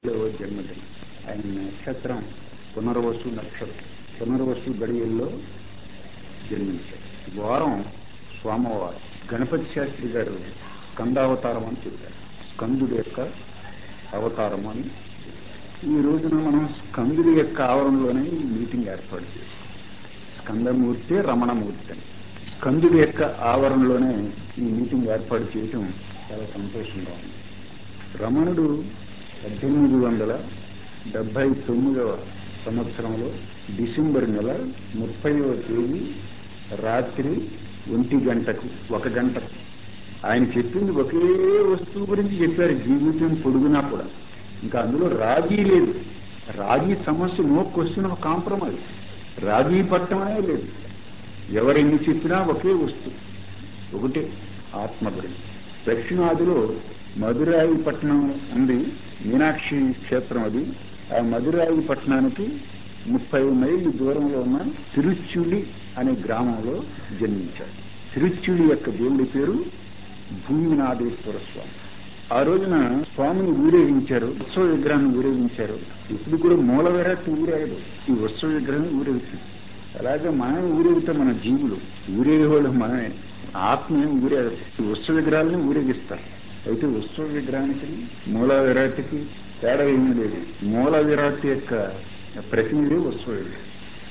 జన్మదినం ఆయన నక్షత్రం పునర్వసు నక్షత్రం పునర్వసు గడియల్లో జన్మించారు వారం సోమవారం గణపతి శాస్త్రి గారు స్కందావతారం అని చెప్పారు స్కందుడి యొక్క అవతారం అని ఈ రోజున మనం స్కందుడి యొక్క ఆవరణలోనే ఈ మీటింగ్ ఏర్పాటు చేస్తాం స్కందమూర్తి రమణమూర్తి అని స్కందుడి యొక్క ఆవరణలోనే ఈ మీటింగ్ ఏర్పాటు చేయటం చాలా సంతోషంగా ఉంది రమణుడు పద్దెనిమిది వందల డెబ్బై తొమ్మిదవ సంవత్సరంలో డిసెంబర్ నెల ముప్పైవ తేదీ రాత్రి ఒంటి గంటకు ఒక గంటకు ఆయన చెప్పింది ఒకే వస్తువు గురించి చెప్పారు జీవితం పొడుగునా కూడా ఇంకా అందులో రాజీ లేదు రాజీ సమస్య నో క్వశ్చన్ ఆఫ్ కాంప్రమైజ్ రాజీ పట్టమనే లేదు ఎవరెన్ని చెప్పినా ఒకే వస్తువు ఒకటే ఆత్మ గురించి దక్షిణాదిలో మధురాయి పట్టణం ఉంది మీనాక్షి క్షేత్రం అది ఆ మధురాయి పట్టణానికి ముప్పై మైళ్ళు దూరంలో ఉన్న తిరుచులి అనే గ్రామంలో జన్మించాడు తిరుచులి యొక్క దేవుడి పేరు భూమినాథేశ్వర స్వామి ఆ రోజున స్వామిని ఊరేగించారు ఉత్సవ విగ్రహాన్ని ఊరేగించారు ఇప్పుడు కూడా మూల విరాట్ ఊరేగదు ఈ ఉత్సవ విగ్రహం ఊరేగుతుంది అలాగే మనమే ఊరేగితే మన జీవులు ఊరేగేవాళ్ళు మనమే ఆత్మ ఊరేగదు ఈ ఉత్సవ విగ్రహాలను ఊరేగిస్తారు అయితే ఉత్సవ విగ్రహానికి మూల విరాట్కి తేడా ఏమీ లేదు మూల విరాట్ యొక్క ప్రతినిధి ఉత్సవ విగ్రహం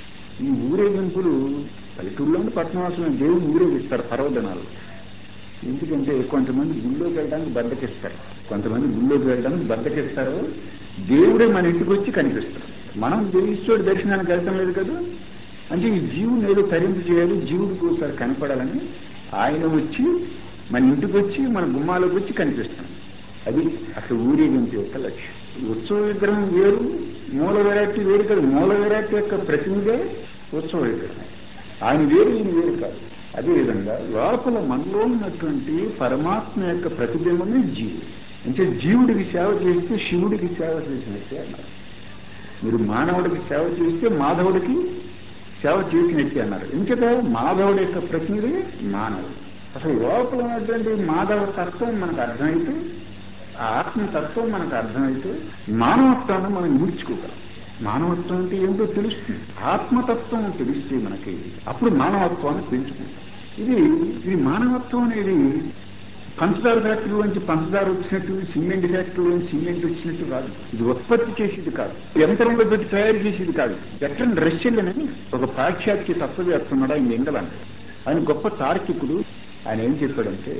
ఈ ఊరేగింపులు పల్లెటూళ్ళలో పట్టణవాసులను దేవుని ఊరేగిస్తారు పర్వదినాలు ఎందుకంటే కొంతమంది గుళ్ళోకి వెళ్ళడానికి బద్దకిస్తారు కొంతమంది గుళ్ళోకి వెళ్ళడానికి బద్దకిస్తారు దేవుడే మన ఇంటికి వచ్చి కనిపిస్తారు మనం ఈశ్వరుడు దర్శనానికి వెళ్తాం లేదు కదా అంటే ఈ జీవుని ఏదో తరింపు చేయాలి జీవుడికి ఒకసారి కనపడాలని ఆయన వచ్చి మన ఇంటికి వచ్చి మన గుమ్మాలకు వచ్చి కనిపిస్తాం అది అసలు ఊరేగింపు యొక్క లక్ష్యం ఉత్సవ విగ్రహం వేరు మూల వెరైటీ వేరు కాదు మూల వెరైటీ యొక్క ప్రతినిధే ఉత్సవ విగ్రహం ఆయన వేరు ఈయన వేరు కాదు అదేవిధంగా లోపల మనలో ఉన్నటువంటి పరమాత్మ యొక్క ప్రతిబింబమే జీవుడు అంటే జీవుడికి సేవ చేస్తే శివుడికి సేవ చేసినట్టే అన్నారు మీరు మానవుడికి సేవ చేస్తే మాధవుడికి సేవ చేసినట్టే అన్నారు ఇంకట మాధవుడి యొక్క ప్రతినిధి మానవుడు అసలు లోపల ఉన్నటువంటి మాధవ తత్వం మనకు అర్థమైతే ఆత్మతత్వం మనకు అర్థమైతే మానవత్వాన్ని మనం ముడుచుకోగలం మానవత్వం అంటే ఏంటో తెలుస్తుంది ఆత్మతత్వం తెలిస్తే మనకి అప్పుడు మానవత్వాన్ని పెంచుకుంటాం ఇది ఈ మానవత్వం అనేది పంచదార ఫ్యాక్టరీలోంచి పంచదార వచ్చినట్టు సిమెంట్ ఫ్యాక్టరీలోంచి సిమెంట్ వచ్చినట్టు కాదు ఇది ఉత్పత్తి చేసేది కాదు యంత్రంలో పెట్టి తయారు చేసేది కాదు ఎట్లని రష్యలని ఒక పాశ్చాత్య తత్వవేస్తున్నాడు ఆయన ఎంగలాంటి ఆయన గొప్ప తార్కికుడు ఆయన ఏం చెప్పాడంటే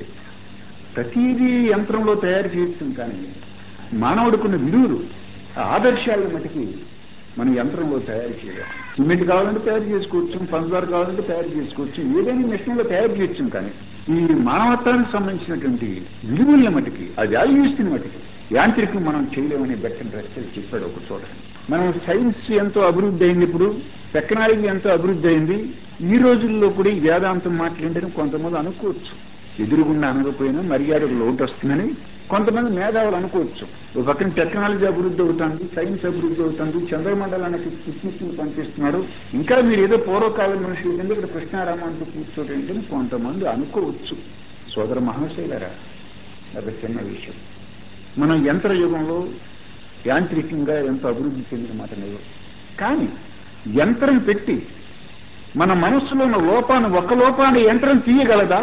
ప్రతిదీ యంత్రంలో తయారు చేయొచ్చు కానీ మానవుడికున్న విలువలు ఆదర్శాలను మటుకి మన యంత్రంలో తయారు చేయలేం సిమెంట్ కావాలంటే తయారు చేసుకోవచ్చు పంచదార కావాలంటే తయారు చేసుకోవచ్చు ఏదైనా మిషన్లో తయారు చేయొచ్చు కానీ ఈ మానవత్వానికి సంబంధించినటువంటి విలువల మటుకి ఆ వాల్యూస్ని మటుకి యాంత్రికం మనం చేయలేమని బెట్టని రస్టల్ చెప్పాడు ఒక చోట మనం సైన్స్ ఎంతో అభివృద్ధి అయింది ఇప్పుడు టెక్నాలజీ ఎంతో అభివృద్ధి అయింది ఈ రోజుల్లో కూడా ఈ వేదాంతం మాట్లాడని కొంతమంది అనుకోవచ్చు ఎదురుగుండా అనకపోయినా మర్యాదకు లోటు వస్తుందని కొంతమంది మేధావులు అనుకోవచ్చు ఒక పక్కన టెక్నాలజీ అభివృద్ధి అవుతుంది సైన్స్ అభివృద్ధి అవుతుంది చంద్రమండలానికి స్పుట్నిక్ని పంపిస్తున్నారు ఇంకా మీరు ఏదో పూర్వకాలం మనుషులు కింద ఇక్కడ కృష్ణారామంటూ కూర్చోటేంటని కొంతమంది అనుకోవచ్చు సోదర మహాశైలరా అది చిన్న విషయం మనం యంత్ర యుగంలో యాంత్రికంగా ఎంతో అభివృద్ధి చెందిన మాట లేదు కానీ యంత్రం పెట్టి మన మనస్సులో ఉన్న లోపాన్ని ఒక లోపాన్ని యంత్రం తీయగలదా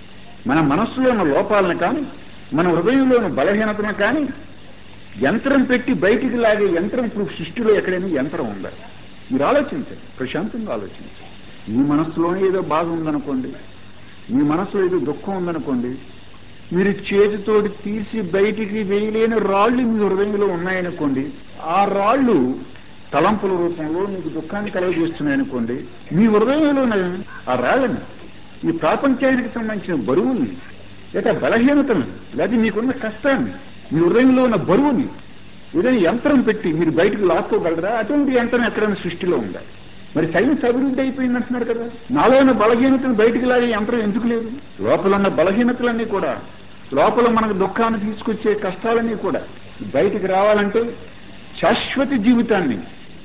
మన మనస్సులో ఉన్న లోపాలను కానీ మన హృదయంలో ఉన్న బలహీనతను కానీ యంత్రం పెట్టి బయటికి లాగే యంత్రం ఇప్పుడు సృష్టిలో ఎక్కడైనా యంత్రం ఉందా మీరు ఆలోచించండి ప్రశాంతంగా ఆలోచించండి మీ మనస్సులోనే ఏదో బాధ ఉందనుకోండి మీ మనసులో ఏదో దుఃఖం ఉందనుకోండి మీరు చేతితోటి తీసి బయటికి వేయలేని రాళ్ళు మీ హృదయంలో ఉన్నాయనుకోండి ఆ రాళ్ళు తలంపుల రూపంలో మీకు దుఃఖాన్ని కలగజేస్తున్నాయనుకోండి మీ హృదయంలో ఆ రాళ్ళని ఈ ప్రపంచానికి సంబంధించిన బరువుని లేక బలహీనతను లేదా మీకున్న కష్టాన్ని మీ హృదయంలో ఉన్న బరువుని ఏదైనా యంత్రం పెట్టి మీరు బయటకు లాక్కోగలరా అటువంటి యంత్రం ఎక్కడైనా సృష్టిలో ఉందా మరి సైన్స్ అభివృద్ధి అయిపోయింది అంటున్నారు కదా నాలో ఉన్న బలహీనతను బయటికి లాగే యంత్రం ఎందుకు లేదు లోపల ఉన్న బలహీనతలన్నీ కూడా లోపల మనకు దుఃఖాన్ని తీసుకొచ్చే కష్టాలన్నీ కూడా బయటికి రావాలంటే శాశ్వత జీవితాన్ని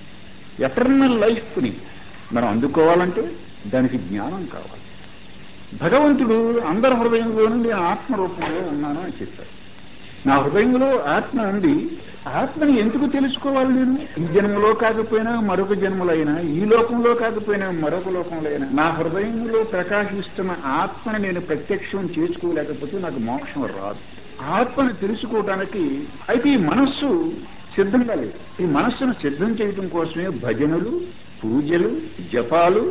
ఎటర్నల్ లైఫ్ని మనం అందుకోవాలంటే దానికి జ్ఞానం కావాలి భగవంతుడు అందరి హృదయంలోనూ నేను ఆత్మరూపంలో ఉన్నాను అని చెప్పారు నా హృదయంలో ఆత్మ ఉంది ఆత్మని ఎందుకు తెలుసుకోవాలి నేను ఈ జన్మలో కాకపోయినా మరొక జన్మలో అయినా ఈ లోకంలో కాకపోయినా మరొక లోకంలో అయినా నా హృదయంలో ప్రకాశిస్తున్న ఆత్మని నేను ప్రత్యక్షం చేసుకోలేకపోతే నాకు మోక్షం రాదు ఆత్మను తెలుసుకోవటానికి అయితే ఈ మనస్సు సిద్ధంగా లేదు ఈ మనస్సును సిద్ధం చేయడం కోసమే భజనలు పూజలు జపాలు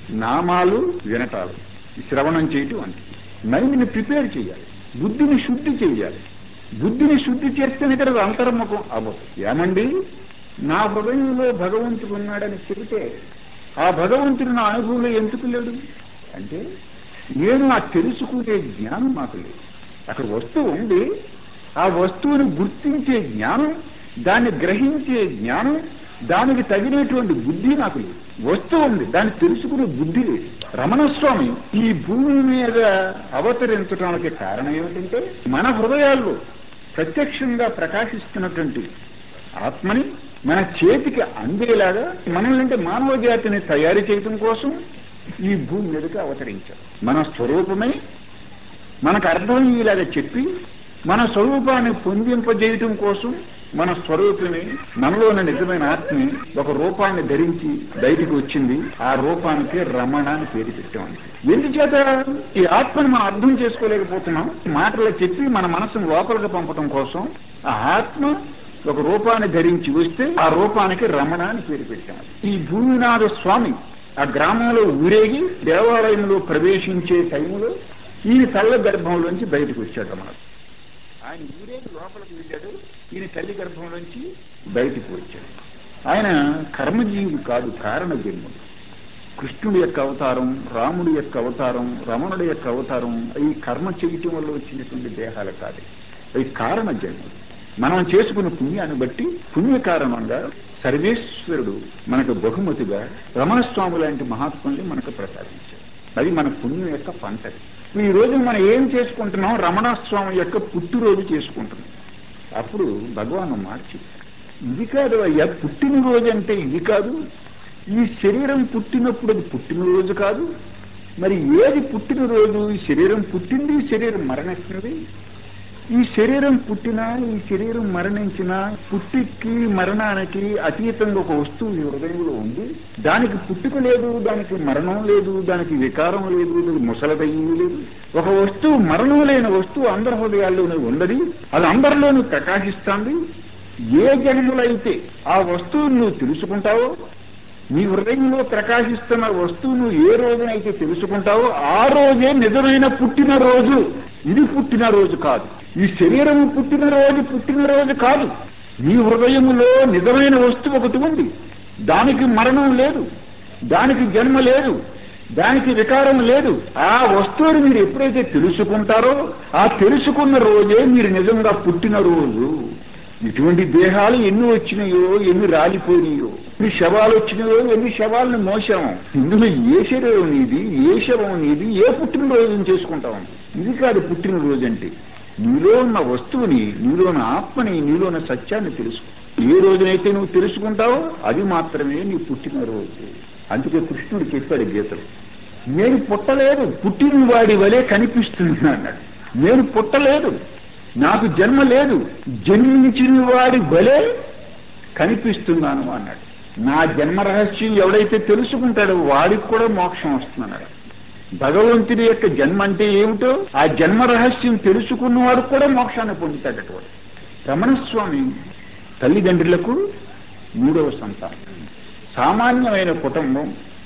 నామాలు వినటాలు ఈ శ్రవణం చేయటం అంటే మైండ్ని ప్రిపేర్ చేయాలి బుద్ధిని శుద్ధి చేయాలి బుద్ధిని శుద్ధి చేస్తేనే కదా అది అంతర్ముఖం అవ్వదు ఏమండి నా హృదయంలో భగవంతుడు ఉన్నాడని చెబితే ఆ భగవంతుడు నా అనుభవంలో ఎందుకు లేడు అంటే నేను ఆ తెలుసుకునే జ్ఞానం నాకు లేదు అక్కడ వస్తువు ఉంది ఆ వస్తువుని గుర్తించే జ్ఞానం దాన్ని గ్రహించే జ్ఞానం దానికి తగినటువంటి బుద్ధి నాకు లేదు వస్తువు ఉంది దాన్ని తెలుసుకునే బుద్ధి లేదు రమణస్వామి ఈ భూమి మీద అవతరించడానికి కారణం ఏమిటంటే మన హృదయాల్లో ప్రత్యక్షంగా ప్రకాశిస్తున్నటువంటి ఆత్మని మన చేతికి అందేలాగా మనల్ని అంటే మానవ జాతిని తయారు చేయటం కోసం ఈ భూమి మీదకి అవతరించారు మన స్వరూపమే మనకు అర్థమయ్యేలాగా చెప్పి మన స్వరూపాన్ని పొందింపజేయటం కోసం మన స్వరూపమే మనలోని నిజమైన ఆత్మే ఒక రూపాన్ని ధరించి బయటికి వచ్చింది ఆ రూపానికి రమణ అని పేరు పెట్టామండి ఎందుచేత ఈ ఆత్మను మనం అర్థం చేసుకోలేకపోతున్నాం మాటలు చెప్పి మన మనసును లోపలికి పంపడం కోసం ఆ ఆత్మ ఒక రూపాన్ని ధరించి వస్తే ఆ రూపానికి రమణ అని పేరు పెట్టాం ఈ భూమినాథ స్వామి ఆ గ్రామంలో ఊరేగి దేవాలయంలో ప్రవేశించే టైంలో ఈయన తల్ల గర్భంలోంచి బయటకు వచ్చాడు రమణ ఆయన ఊరేగి లోపలికి వెళ్ళాడు ఈయన తల్లి గర్భంలోంచి బయటకు వచ్చాడు ఆయన కర్మజీవి కాదు కారణ జన్ముడు కృష్ణుడి యొక్క అవతారం రాముడి యొక్క అవతారం రమణుడి యొక్క అవతారం ఈ కర్మ చేయటం వల్ల వచ్చినటువంటి దేహాలు కాదు అవి కారణ జన్ముడు మనం చేసుకున్న పుణ్యాన్ని బట్టి పుణ్య కారణంగా సర్వేశ్వరుడు మనకు బహుమతిగా రమణస్వామి లాంటి మహాత్ముల్ని మనకు ప్రసాదించాడు అది మన పుణ్యం యొక్క పంట ఈ రోజు మనం ఏం చేసుకుంటున్నాం రమణస్వామి యొక్క పుట్టినరోజు చేసుకుంటున్నాం అప్పుడు భగవాన్ మార్చి ఇది కాదు అయ్యా పుట్టినరోజు అంటే ఇది కాదు ఈ శరీరం పుట్టినప్పుడు అది పుట్టినరోజు కాదు మరి ఏది పుట్టినరోజు ఈ శరీరం పుట్టింది ఈ శరీరం మరణిస్తున్నది ఈ శరీరం పుట్టినా ఈ శరీరం మరణించినా పుట్టికి మరణానికి అతీతంగా ఒక వస్తువు ఈ హృదయంలో ఉంది దానికి పుట్టుక లేదు దానికి మరణం లేదు దానికి వికారం లేదు దానికి ముసలదయ్యి లేదు ఒక వస్తువు మరణం లేని వస్తువు అందరి హృదయాల్లోనే ఉన్నది అది అందరిలోనూ ప్రకాశిస్తుంది ఏ జన్మలైతే ఆ వస్తువును నువ్వు తెలుసుకుంటావో నీ హృదయంలో ప్రకాశిస్తున్న వస్తువును ఏ రోజునైతే తెలుసుకుంటావో ఆ రోజే నిజమైన పుట్టినరోజు ఇది పుట్టినరోజు కాదు ఈ శరీరము పుట్టినరోజు పుట్టినరోజు కాదు నీ హృదయములో నిజమైన వస్తువు ఒకటి ఉంది దానికి మరణం లేదు దానికి జన్మ లేదు దానికి వికారం లేదు ఆ వస్తువుని మీరు ఎప్పుడైతే తెలుసుకుంటారో ఆ తెలుసుకున్న రోజే మీరు నిజంగా పుట్టినరోజు ఇటువంటి దేహాలు ఎన్ని వచ్చినాయో ఎన్ని రాలిపోయినాయో ఎన్ని శవాలు వచ్చినాయో ఎన్ని శవాలను మోసాము ఇందులో ఏ శరీరం నీది ఏ శవం నీది ఏ పుట్టినరోజు చేసుకుంటాం ఇది కాదు పుట్టినరోజు అంటే నీలో ఉన్న వస్తువుని నీలో ఉన్న ఆత్మని నీలో ఉన్న సత్యాన్ని తెలుసుకో ఏ రోజునైతే నువ్వు తెలుసుకుంటావో అది మాత్రమే నీ పుట్టినరోజు అందుకే కృష్ణుడు చెప్పాడు గీతలు నేను పుట్టలేదు పుట్టిన వాడి వలె కనిపిస్తుంది అన్నాడు నేను పుట్టలేదు నాకు జన్మ లేదు జన్మించిన వాడి వలె కనిపిస్తున్నాను అన్నాడు నా జన్మ రహస్యం ఎవడైతే తెలుసుకుంటాడో వాడికి కూడా మోక్షం వస్తుందన్నాడు భగవంతుడి యొక్క జన్మ అంటే ఏమిటో ఆ జన్మ రహస్యం తెలుసుకున్నవాడు కూడా మోక్షాన్ని పొందుతాడట వాడు రమణస్వామి తల్లిదండ్రులకు మూడవ సంతానం సామాన్యమైన కుటుంబం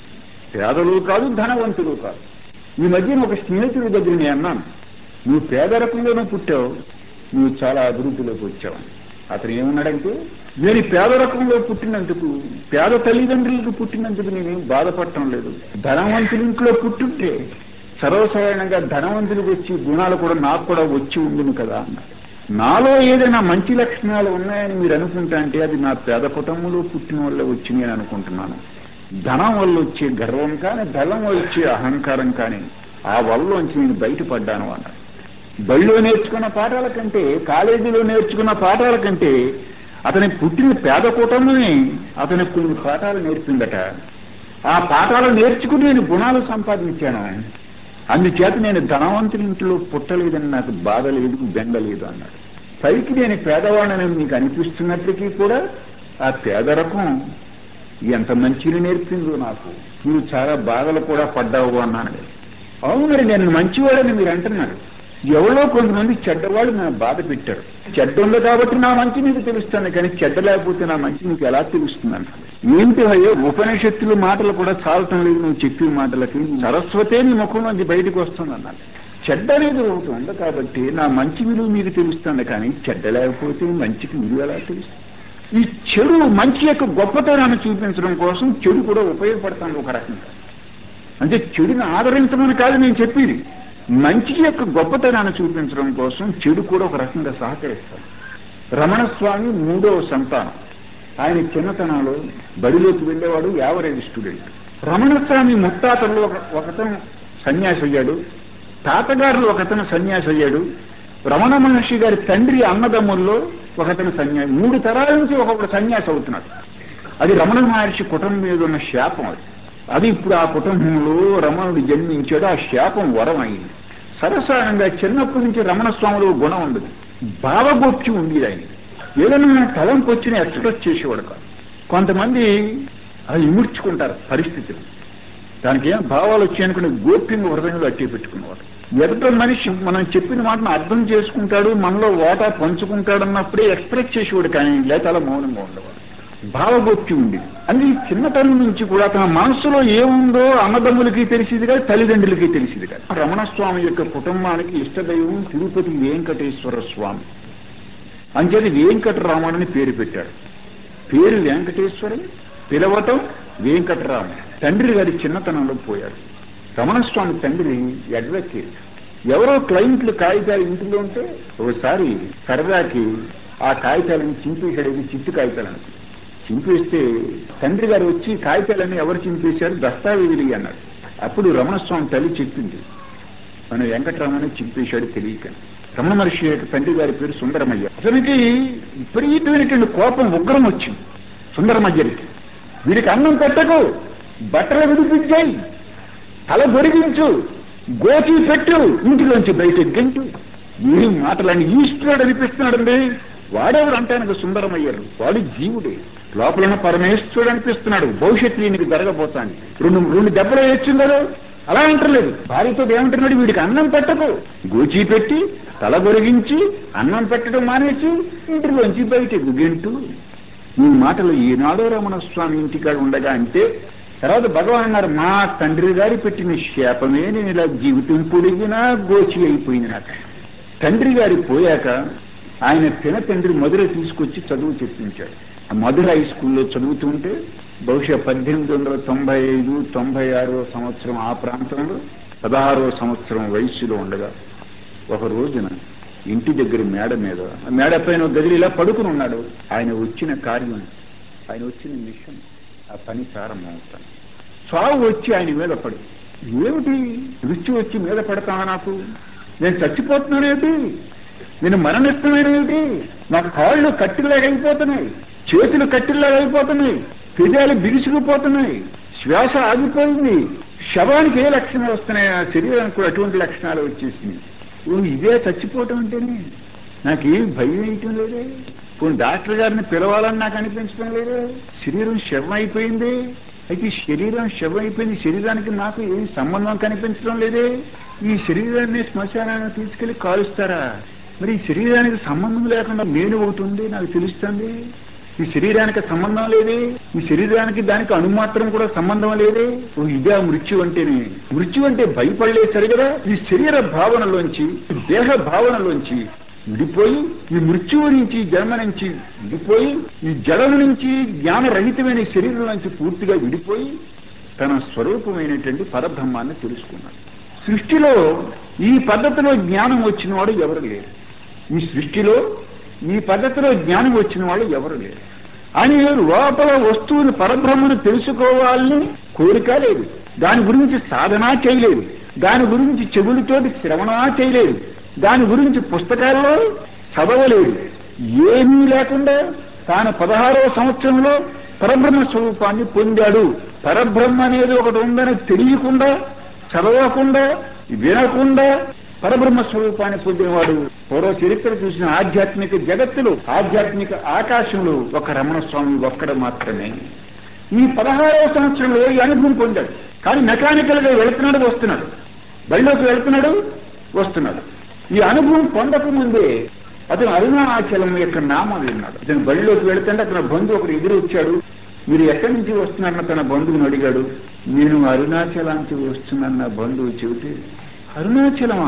పేదలు కాదు ధనవంతులు కాదు ఈ మధ్యన ఒక స్నేహితుడి దగ్గర నేను అన్నాను నువ్వు పేదరకంలోనూ పుట్టావు నువ్వు చాలా అభివృద్ధిలోకి వచ్చావు అతను ఏమన్నాడంటే నేను పేద రకంలో పుట్టినందుకు పేద తల్లిదండ్రులకు పుట్టినందుకు నేనేం బాధపడటం లేదు ధనవంతుల ఇంట్లో పుట్టుంటే సర్వసాధారణంగా ధనవంతులకు వచ్చి గుణాలు కూడా నాకు కూడా వచ్చి ఉండును కదా అన్నాడు నాలో ఏదైనా మంచి లక్షణాలు ఉన్నాయని మీరు అనుకుంటా అంటే అది నా పేద కుటుంబంలో పుట్టిన వల్ల వచ్చినాయి అని అనుకుంటున్నాను ధనం వల్ల వచ్చే గర్వం కానీ ధనం వల్ల వచ్చే అహంకారం కానీ ఆ వల్లలోంచి నేను బయటపడ్డాను అన్నాడు బడిలో నేర్చుకున్న పాఠాల కంటే కాలేజీలో నేర్చుకున్న పాఠాల కంటే అతని పుట్టిన పేద కుటుంబమే అతనికి కొన్ని పాఠాలు నేర్పిందట ఆ పాఠాలు నేర్చుకుని నేను గుణాలు సంపాదించాను అందుచేత నేను ధనవంతుని ఇంట్లో పుట్టలేదని నాకు బాధ లేదు బెంగ లేదు అన్నాడు పైకి నేను పేదవాడని మీకు అనిపిస్తున్నప్పటికీ కూడా ఆ పేదరకం ఎంత మంచిని నేర్పిందో నాకు నువ్వు చాలా బాధలు కూడా పడ్డావు అన్నాను అవును మరి నేను మంచివాడని మీరు అంటున్నారు ఎవరో కొంతమంది చెడ్డవాళ్ళు నా బాధ పెట్టారు చెడ్డ ఉంది కాబట్టి నా మంచి నీకు తెలుస్తుంది కానీ చెడ్డ లేకపోతే నా మంచి నీకు ఎలా తెలుస్తుంది అంట ఏంటి అయ్యో ఉపనిషత్తుల మాటలు కూడా చాలటం లేదు నువ్వు చెప్పిన మాటలకి సరస్వతే నీ ముఖం నుంచి బయటకు వస్తుంది అన్నాడు చెడ్డ అనేది ఒకటి ఉంది కాబట్టి నా మంచి విలువ మీకు తెలుస్తుంది కానీ చెడ్డ లేకపోతే మంచికి విలువ ఎలా తెలుస్తుంది ఈ చెడు మంచి యొక్క గొప్పతనాన్ని చూపించడం కోసం చెడు కూడా ఉపయోగపడుతుంది ఒక రకంగా అంటే చెడుని ఆదరించమని కాదు నేను చెప్పేది మంచి యొక్క గొప్పతనాన్ని చూపించడం కోసం చెడు కూడా ఒక రకంగా సహకరిస్తాడు రమణస్వామి మూడవ సంతానం ఆయన చిన్నతనంలో బడిలోకి వెళ్ళేవాడు యావరేజ్ స్టూడెంట్ రమణస్వామి ముత్తాతల్లో ఒక ఒకతను సన్యాసి అయ్యాడు తాతగారులు ఒకతను సన్యాసి అయ్యాడు రమణ మహర్షి గారి తండ్రి అన్నదమ్ముల్లో ఒకతను సన్యాసి మూడు తరాల నుంచి ఒక్కొక్కడు సన్యాసి అవుతున్నాడు అది రమణ మహర్షి కుటుంబం మీద ఉన్న శాపం అది అది ఇప్పుడు ఆ కుటుంబంలో రమణుడు జన్మించాడు ఆ శాపం వరం అయింది సరసానంగా చిన్నప్పటి నుంచి రమణ స్వామిలో గుణం ఉండదు భావగోప్యం ఉంది ఆయన ఏదైనా తలంపు వచ్చిన ఎక్స్ప్రెస్ చేసేవాడు కాదు కొంతమంది అది ఇముడ్చుకుంటారు పరిస్థితులు దానికి ఏం భావాలు వచ్చాయనుకునే గోప్యంగా హృదయంలో అట్టి పెట్టుకున్నవాడు ఎదుట మనిషి మనం చెప్పిన మాటను అర్థం చేసుకుంటాడు మనలో వాటా పంచుకుంటాడు అన్నప్పుడే ఎక్స్ప్రెస్ చేసేవాడు కానీ లేక అలా మౌనంగా ఉండేవాడు భావగోప్యం ఉంది అది చిన్నతనం నుంచి కూడా తన మనసులో ఏముందో అన్నదమ్ములకి తెలిసింది కాదు తల్లిదండ్రులకి తెలిసింది కాదు రమణస్వామి యొక్క కుటుంబానికి ఇష్టదైవం తిరుపతి వెంకటేశ్వర స్వామి అంచేది వెంకటరామని పేరు పెట్టాడు పేరు వెంకటేశ్వరం పిలవటం వెంకటరామ తండ్రి గారి చిన్నతనంలో పోయాడు రమణస్వామి తండ్రి అడ్వకేట్ ఎవరో క్లయింట్లు కాగితాలు ఇంటిలో ఉంటే ఒకసారి సరదాకి ఆ కాగితాలను చింపేశాడు చిట్టు కాగితాలను చింపేస్తే తండ్రి గారు వచ్చి కాగితాలన్నీ ఎవరు చింపేశారు దస్తావేజులు అన్నాడు అప్పుడు రమణస్వామి తల్లి చెప్పింది మన వెంకటరామని చింపేశాడు తెలియక రమణ మహర్షి యొక్క తండ్రి గారి పేరు సుందరమయ్య అతనికి విపరీతమైనటువంటి కోపం ఉగ్రం వచ్చింది సుందరమయ్యకి వీడికి అన్నం పెట్టకు బట్టలు విడిపించాయి తల దొరికించు గోచి పెట్టు ఇంటిలోంచి బయట గంటు ఏం మాటలని ఈశ్వరుడు అనిపిస్తున్నాడండి వాడెవరు అంటానికి సుందరమయ్యారు వాడు జీవుడే లోపల పరమేశ్వరుడు అనిపిస్తున్నాడు భవిష్యత్తు ఈయనకి జరగబోతాను రెండు రెండు దెబ్బలు వేస్తుందో అలా అంటలేదు భార్యతో ఏమంటున్నాడు వీడికి అన్నం పెట్టకు గోచి పెట్టి తల గొరిగించి అన్నం పెట్టడం మానేసి ఇంటిలోంచి బయటకు గెంటు ఈ మాటలు ఈనాడో రమణ స్వామి ఇంటికాడ ఉండగా అంటే తర్వాత భగవాన్ అన్నారు మా తండ్రి గారి పెట్టిన శాపమే నేను ఇలా జీవితం పొడిగినా గోచి అయిపోయింది నాకు తండ్రి గారి పోయాక ఆయన తిన తండ్రి మధుర తీసుకొచ్చి చదువు చెప్పించాడు ఆ మధుర హై స్కూల్లో చదువుతుంటే బహుశా పద్దెనిమిది వందల తొంభై ఐదు తొంభై ఆరో సంవత్సరం ఆ ప్రాంతంలో పదహారో సంవత్సరం వయస్సులో ఉండగా ఒక రోజున ఇంటి దగ్గర మేడ మీద ఆ మేడ పైన ఒక గదిలో ఇలా పడుకుని ఉన్నాడు ఆయన వచ్చిన కార్యం ఆయన వచ్చిన మిషన్ ఆ పని ప్రారంభమవుతాను చావు వచ్చి ఆయన మీద పడు ఏమిటి రుచి వచ్చి మీద పడతావా నాకు నేను చచ్చిపోతున్నానేమిటి నేను మరణిస్తున్నానేమిటి నా కాళ్ళు కట్టిలాగా అయిపోతున్నాయి చేతులు కట్టిలాగా అయిపోతున్నాయి పెదాలు బిగుసుకుపోతున్నాయి శ్వాస ఆగిపోయింది శవానికి ఏ లక్షణాలు వస్తున్నాయి ఆ శరీరానికి కూడా అటువంటి లక్షణాలు వచ్చేసింది ఓ ఇదే చచ్చిపోవటం అంటేనే నాకేం భయం వేయటం లేదే పోనీ డాక్టర్ గారిని పిలవాలని నాకు అనిపించడం లేదే శరీరం శవం అయిపోయింది అయితే ఈ శరీరం శవం అయిపోయింది శరీరానికి నాకు ఏం సంబంధం కనిపించడం లేదే ఈ శరీరాన్ని శ్మశానాన్ని తీసుకెళ్లి కాలుస్తారా మరి ఈ శరీరానికి సంబంధం లేకుండా నేను ఒకటి ఉంది నాకు తెలుస్తుంది ఈ శరీరానికి సంబంధం లేదే ఈ శరీరానికి దానికి అణుమాత్రం కూడా సంబంధం లేదే ఓ ఇదే మృత్యు అంటేనే మృత్యు అంటే భయపడలేదు సరి కదా ఈ శరీర భావనలోంచి దేహ భావనలోంచి విడిపోయి ఈ మృత్యువు నుంచి జన్మ నుంచి విడిపోయి ఈ జడం నుంచి జ్ఞానరహితమైన ఈ శరీరం నుంచి పూర్తిగా విడిపోయి తన స్వరూపమైనటువంటి పరబ్రహ్మాన్ని తెలుసుకున్నాడు సృష్టిలో ఈ పద్ధతిలో జ్ఞానం వచ్చిన వాడు ఎవరు లేరు ఈ సృష్టిలో ఈ పద్ధతిలో జ్ఞానం వచ్చిన వాళ్ళు ఎవరు లేరు అని లోపల వస్తువుని పరబ్రహ్మను తెలుసుకోవాలని కోరిక లేదు దాని గురించి సాధన చేయలేదు దాని గురించి చెవులతోటి శ్రవణ చేయలేదు దాని గురించి పుస్తకాల్లో చదవలేదు ఏమీ లేకుండా తాను పదహారవ సంవత్సరంలో పరబ్రహ్మ స్వరూపాన్ని పొందాడు పరబ్రహ్మ అనేది ఒకటి ఉందని తెలియకుండా చదవకుండా వినకుండా పరబ్రహ్మ స్వరూపాన్ని పొందినవాడు పూర్వ చరిత్ర చూసిన ఆధ్యాత్మిక జగత్తులు ఆధ్యాత్మిక ఆకాశంలో ఒక రమణ స్వామి ఒక్కడు మాత్రమే ఈ పదహారవ సంవత్సరంలో ఈ అనుభవం పొందాడు కానీ మెకానికల్ గా వెళుతున్నాడు వస్తున్నాడు బడిలోకి వెళ్తున్నాడు వస్తున్నాడు ఈ అనుభవం పొందక ముందే అతను అరుణాచలం యొక్క నామం విన్నాడు అతను బడిలోకి వెళుతుంటే అతని బంధువు ఒకరు ఎదురు వచ్చాడు మీరు ఎక్కడి నుంచి వస్తున్నారన్న తన బంధువుని అడిగాడు నేను అరుణాచలానికి వస్తున్నాన్న బంధువు చెబితే అరుణాచలమా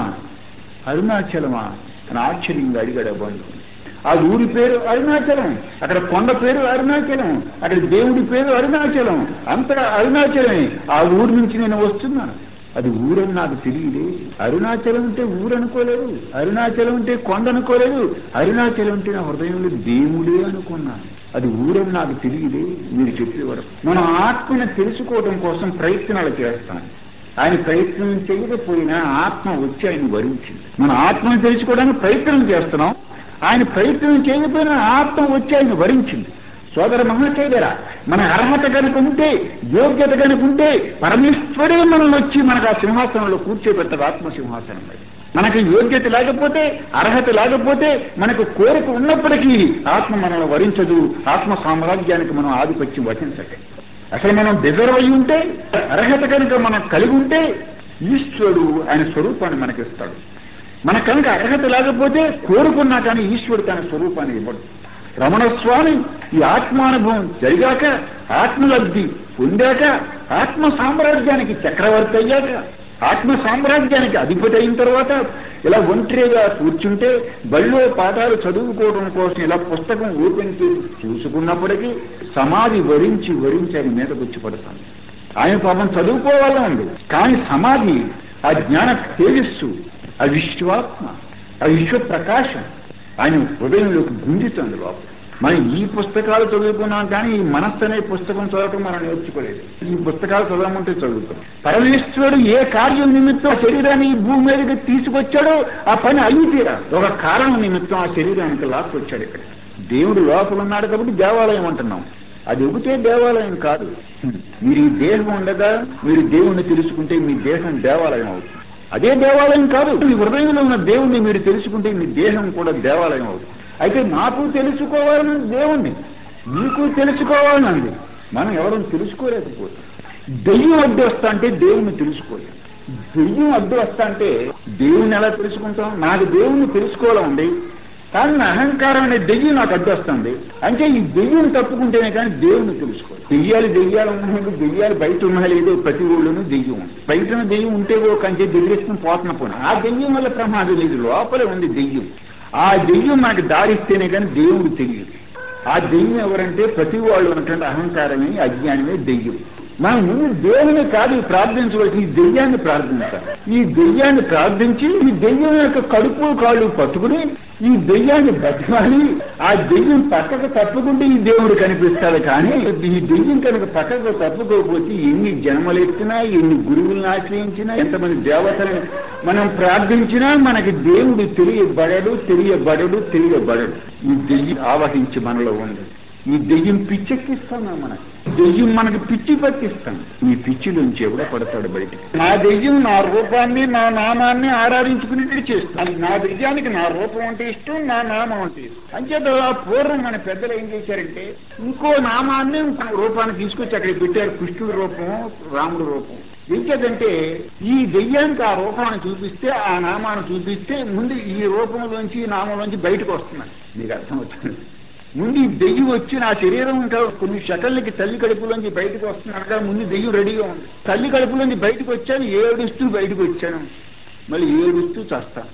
అరుణాచలమా అని ఆశ్చర్యంగా అడిగాడు ఆ బంధువు ఆ ఊరి పేరు అరుణాచలం అక్కడ కొండ పేరు అరుణాచలం అక్కడ దేవుడి పేరు అరుణాచలం అంతగా అరుణాచలమే ఆ ఊరి నుంచి నేను వస్తున్నాను అది ఊరని నాకు తెలియదే అరుణాచలం అంటే ఊరు అనుకోలేదు అరుణాచలం అంటే కొండ అనుకోలేదు అరుణాచలం అంటే నా హృదయంలో దేవుడే అనుకున్నాను అది ఊరని నాకు తెలియదే మీరు చెప్పేవారు మనం ఆత్మను తెలుసుకోవడం కోసం ప్రయత్నాలు చేస్తాం ఆయన ప్రయత్నం చేయకపోయినా ఆత్మ వచ్చి ఆయన వరించింది మన ఆత్మను తెలుసుకోవడానికి ప్రయత్నం చేస్తున్నాం ఆయన ప్రయత్నం చేయకపోయినా ఆత్మ వచ్చి ఆయన వరించింది సోదర మహాశైలరా మన అర్హత కనుక ఉంటే యోగ్యత కనుక ఉంటే పరమేశ్వరే మనల్ని వచ్చి మనకు ఆ సింహాసనంలో కూర్చోబెట్టదు ఆత్మ సింహాసనం మీద మనకి యోగ్యత లేకపోతే అర్హత లేకపోతే మనకు కోరిక ఉన్నప్పటికీ ఆత్మ మనల్ని వరించదు ఆత్మ సామ్రాజ్యానికి మనం ఆధిపత్యం వహించక అసలు మనం డిజర్వ్ అయి ఉంటే అర్హత కనుక మనం కలిగి ఉంటే ఈశ్వరుడు ఆయన స్వరూపాన్ని మనకిస్తాడు మన కనుక అర్హత లేకపోతే కోరుకున్నా కానీ ఈశ్వరుడు తన స్వరూపాన్ని ఇవ్వడు రమణస్వామి ఈ ఆత్మానుభవం జరిగాక ఆత్మలబ్ధి పొందాక ఆత్మ సామ్రాజ్యానికి చక్రవర్తి అయ్యాక ఆత్మ సామ్రాజ్యానికి అధిపతి అయిన తర్వాత ఇలా ఒంటరిగా కూర్చుంటే బళ్ళో పాఠాలు చదువుకోవడం కోసం ఇలా పుస్తకం ఓపెన్ చేసి చూసుకున్నప్పటికీ సమాధి వరించి వరించి ఆయన మీదకి వచ్చి పడతాను ఆయన పాపం చదువుకోవాలని ఉంది కానీ సమాధి ఆ జ్ఞాన తేజస్సు ఆ విశ్వాత్మ ఆ విశ్వ ప్రకాశం ఆయన హృదయంలోకి గుంజుతుంది లోపల మనం ఈ పుస్తకాలు చదువుకున్నాం కానీ ఈ మనస్సు అనే పుస్తకం చదవటం మనం నేర్చుకోలేదు ఈ పుస్తకాలు చదవమంటే చదువుతాం పరమేశ్వరుడు ఏ కార్యం నిమిత్తం ఆ శరీరాన్ని ఈ భూమి మీదకి తీసుకొచ్చాడో ఆ పని అయ్యి తీరా ఒక కారణం నిమిత్తం ఆ శరీరానికి లాక్కొచ్చాడు ఇక్కడ దేవుడు లోపల ఉన్నాడు కాబట్టి దేవాలయం అంటున్నాం అది ఒకటే దేవాలయం కాదు మీరు ఈ దేహం ఉండగా మీరు దేవుణ్ణి తెలుసుకుంటే మీ దేహం దేవాలయం అవుతుంది అదే దేవాలయం కాదు మీ హృదయంలో ఉన్న దేవుణ్ణి మీరు తెలుసుకుంటే మీ దేహం కూడా దేవాలయం అవుతుంది అయితే నాకు తెలుసుకోవాలని దేవుణ్ణి మీకు తెలుసుకోవాలనంది మనం ఎవరూ తెలుసుకోలేకపోతాం దెయ్యం అడ్డు వస్తా అంటే దేవుణ్ణి తెలుసుకోలేం దెయ్యం అడ్డు వస్తా అంటే దేవుణ్ణి ఎలా తెలుసుకుంటాం నాకు దేవుణ్ణి తెలుసుకోవాలండి కానీ నా అహంకారం అనే దెయ్యం నాకు అడ్డొస్తుంది అంటే ఈ దెయ్యం తప్పుకుంటేనే కానీ దేవుణ్ణి తెలుసుకోవాలి దెయ్యాలు దెయ్యాలు ఉన్నప్పుడు దెయ్యాలు బయట ఉన్నా లేదో ప్రతి ఊళ్ళోనూ దెయ్యం ఉంది బయట ఉన్న దెయ్యం ఉంటే ఓ కంచె దిగేసుకుని పోతున్న పోను ఆ దెయ్యం వల్ల ప్రమాదం లేదు లోపలే ఉంది దెయ్యం ఆ దెయ్యం మనకు దారిస్తేనే కానీ దేవుడు తెలియదు ఆ దెయ్యం ఎవరంటే ప్రతి వాళ్ళు ఉన్నటువంటి అహంకారమే అజ్ఞానమే దెయ్యం మనం ముందు దేవుని కాదు ప్రార్థించవలసి ఈ దెయ్యాన్ని ప్రార్థించాలి ఈ దెయ్యాన్ని ప్రార్థించి ఈ దెయ్యం యొక్క కడుపు కాళ్ళు పట్టుకుని ఈ దెయ్యాన్ని బతకాలి ఆ దెయ్యం పక్కకు తప్పుకుంటే ఈ దేవుడు కనిపిస్తాడు కానీ ఈ దెయ్యం కనుక పక్కకు తప్పుకోకపోతే ఎన్ని జన్మలు ఎత్తినా ఎన్ని గురువులను ఆశ్రయించినా ఎంతమంది దేవతలను మనం ప్రార్థించినా మనకి దేవుడు తెలియబడడు తెలియబడడు తెలియబడడు ఈ దెయ్యం ఆవహించి మనలో ఉంది ఈ దెయ్యం పిచ్చెక్కిస్తాను మనకి దెయ్యం మనకి పిచ్చి పట్టిస్తాను ఈ పిచ్చిలోంచి ఎవడో పడతాడు బయటికి నా దెయ్యం నా రూపాన్ని నా నామాన్ని ఆరాధించుకునేట్టు చేస్తాను నా దెయ్యానికి నా రూపం అంటే ఇష్టం నా నామం అంటే ఇష్టం అంచేత పూర్వం మన పెద్దలు ఏం చేశారంటే ఇంకో నామాన్ని ఇంకో రూపాన్ని తీసుకొచ్చి అక్కడ పెట్టారు కృష్ణుడి రూపం రాముడి రూపం ఎంచేదంటే ఈ దెయ్యానికి ఆ రూపాన్ని చూపిస్తే ఆ నామాన్ని చూపిస్తే ముందు ఈ రూపంలోంచి ఈ నామంలోంచి బయటకు వస్తున్నాను మీకు అర్థమవుతుంది ముందు ఈ దెయ్యం వచ్చి నా శరీరం ఇంకా కొన్ని సెకండ్లకి తల్లి కడుపులోంచి బయటకు వస్తున్నాను ముందు దెయ్యం రెడీగా ఉంది తల్లి కడుపులోంచి బయటకు వచ్చాను ఏడుస్తూ బయటకు వచ్చాను మళ్ళీ ఏడుస్తూ చేస్తాను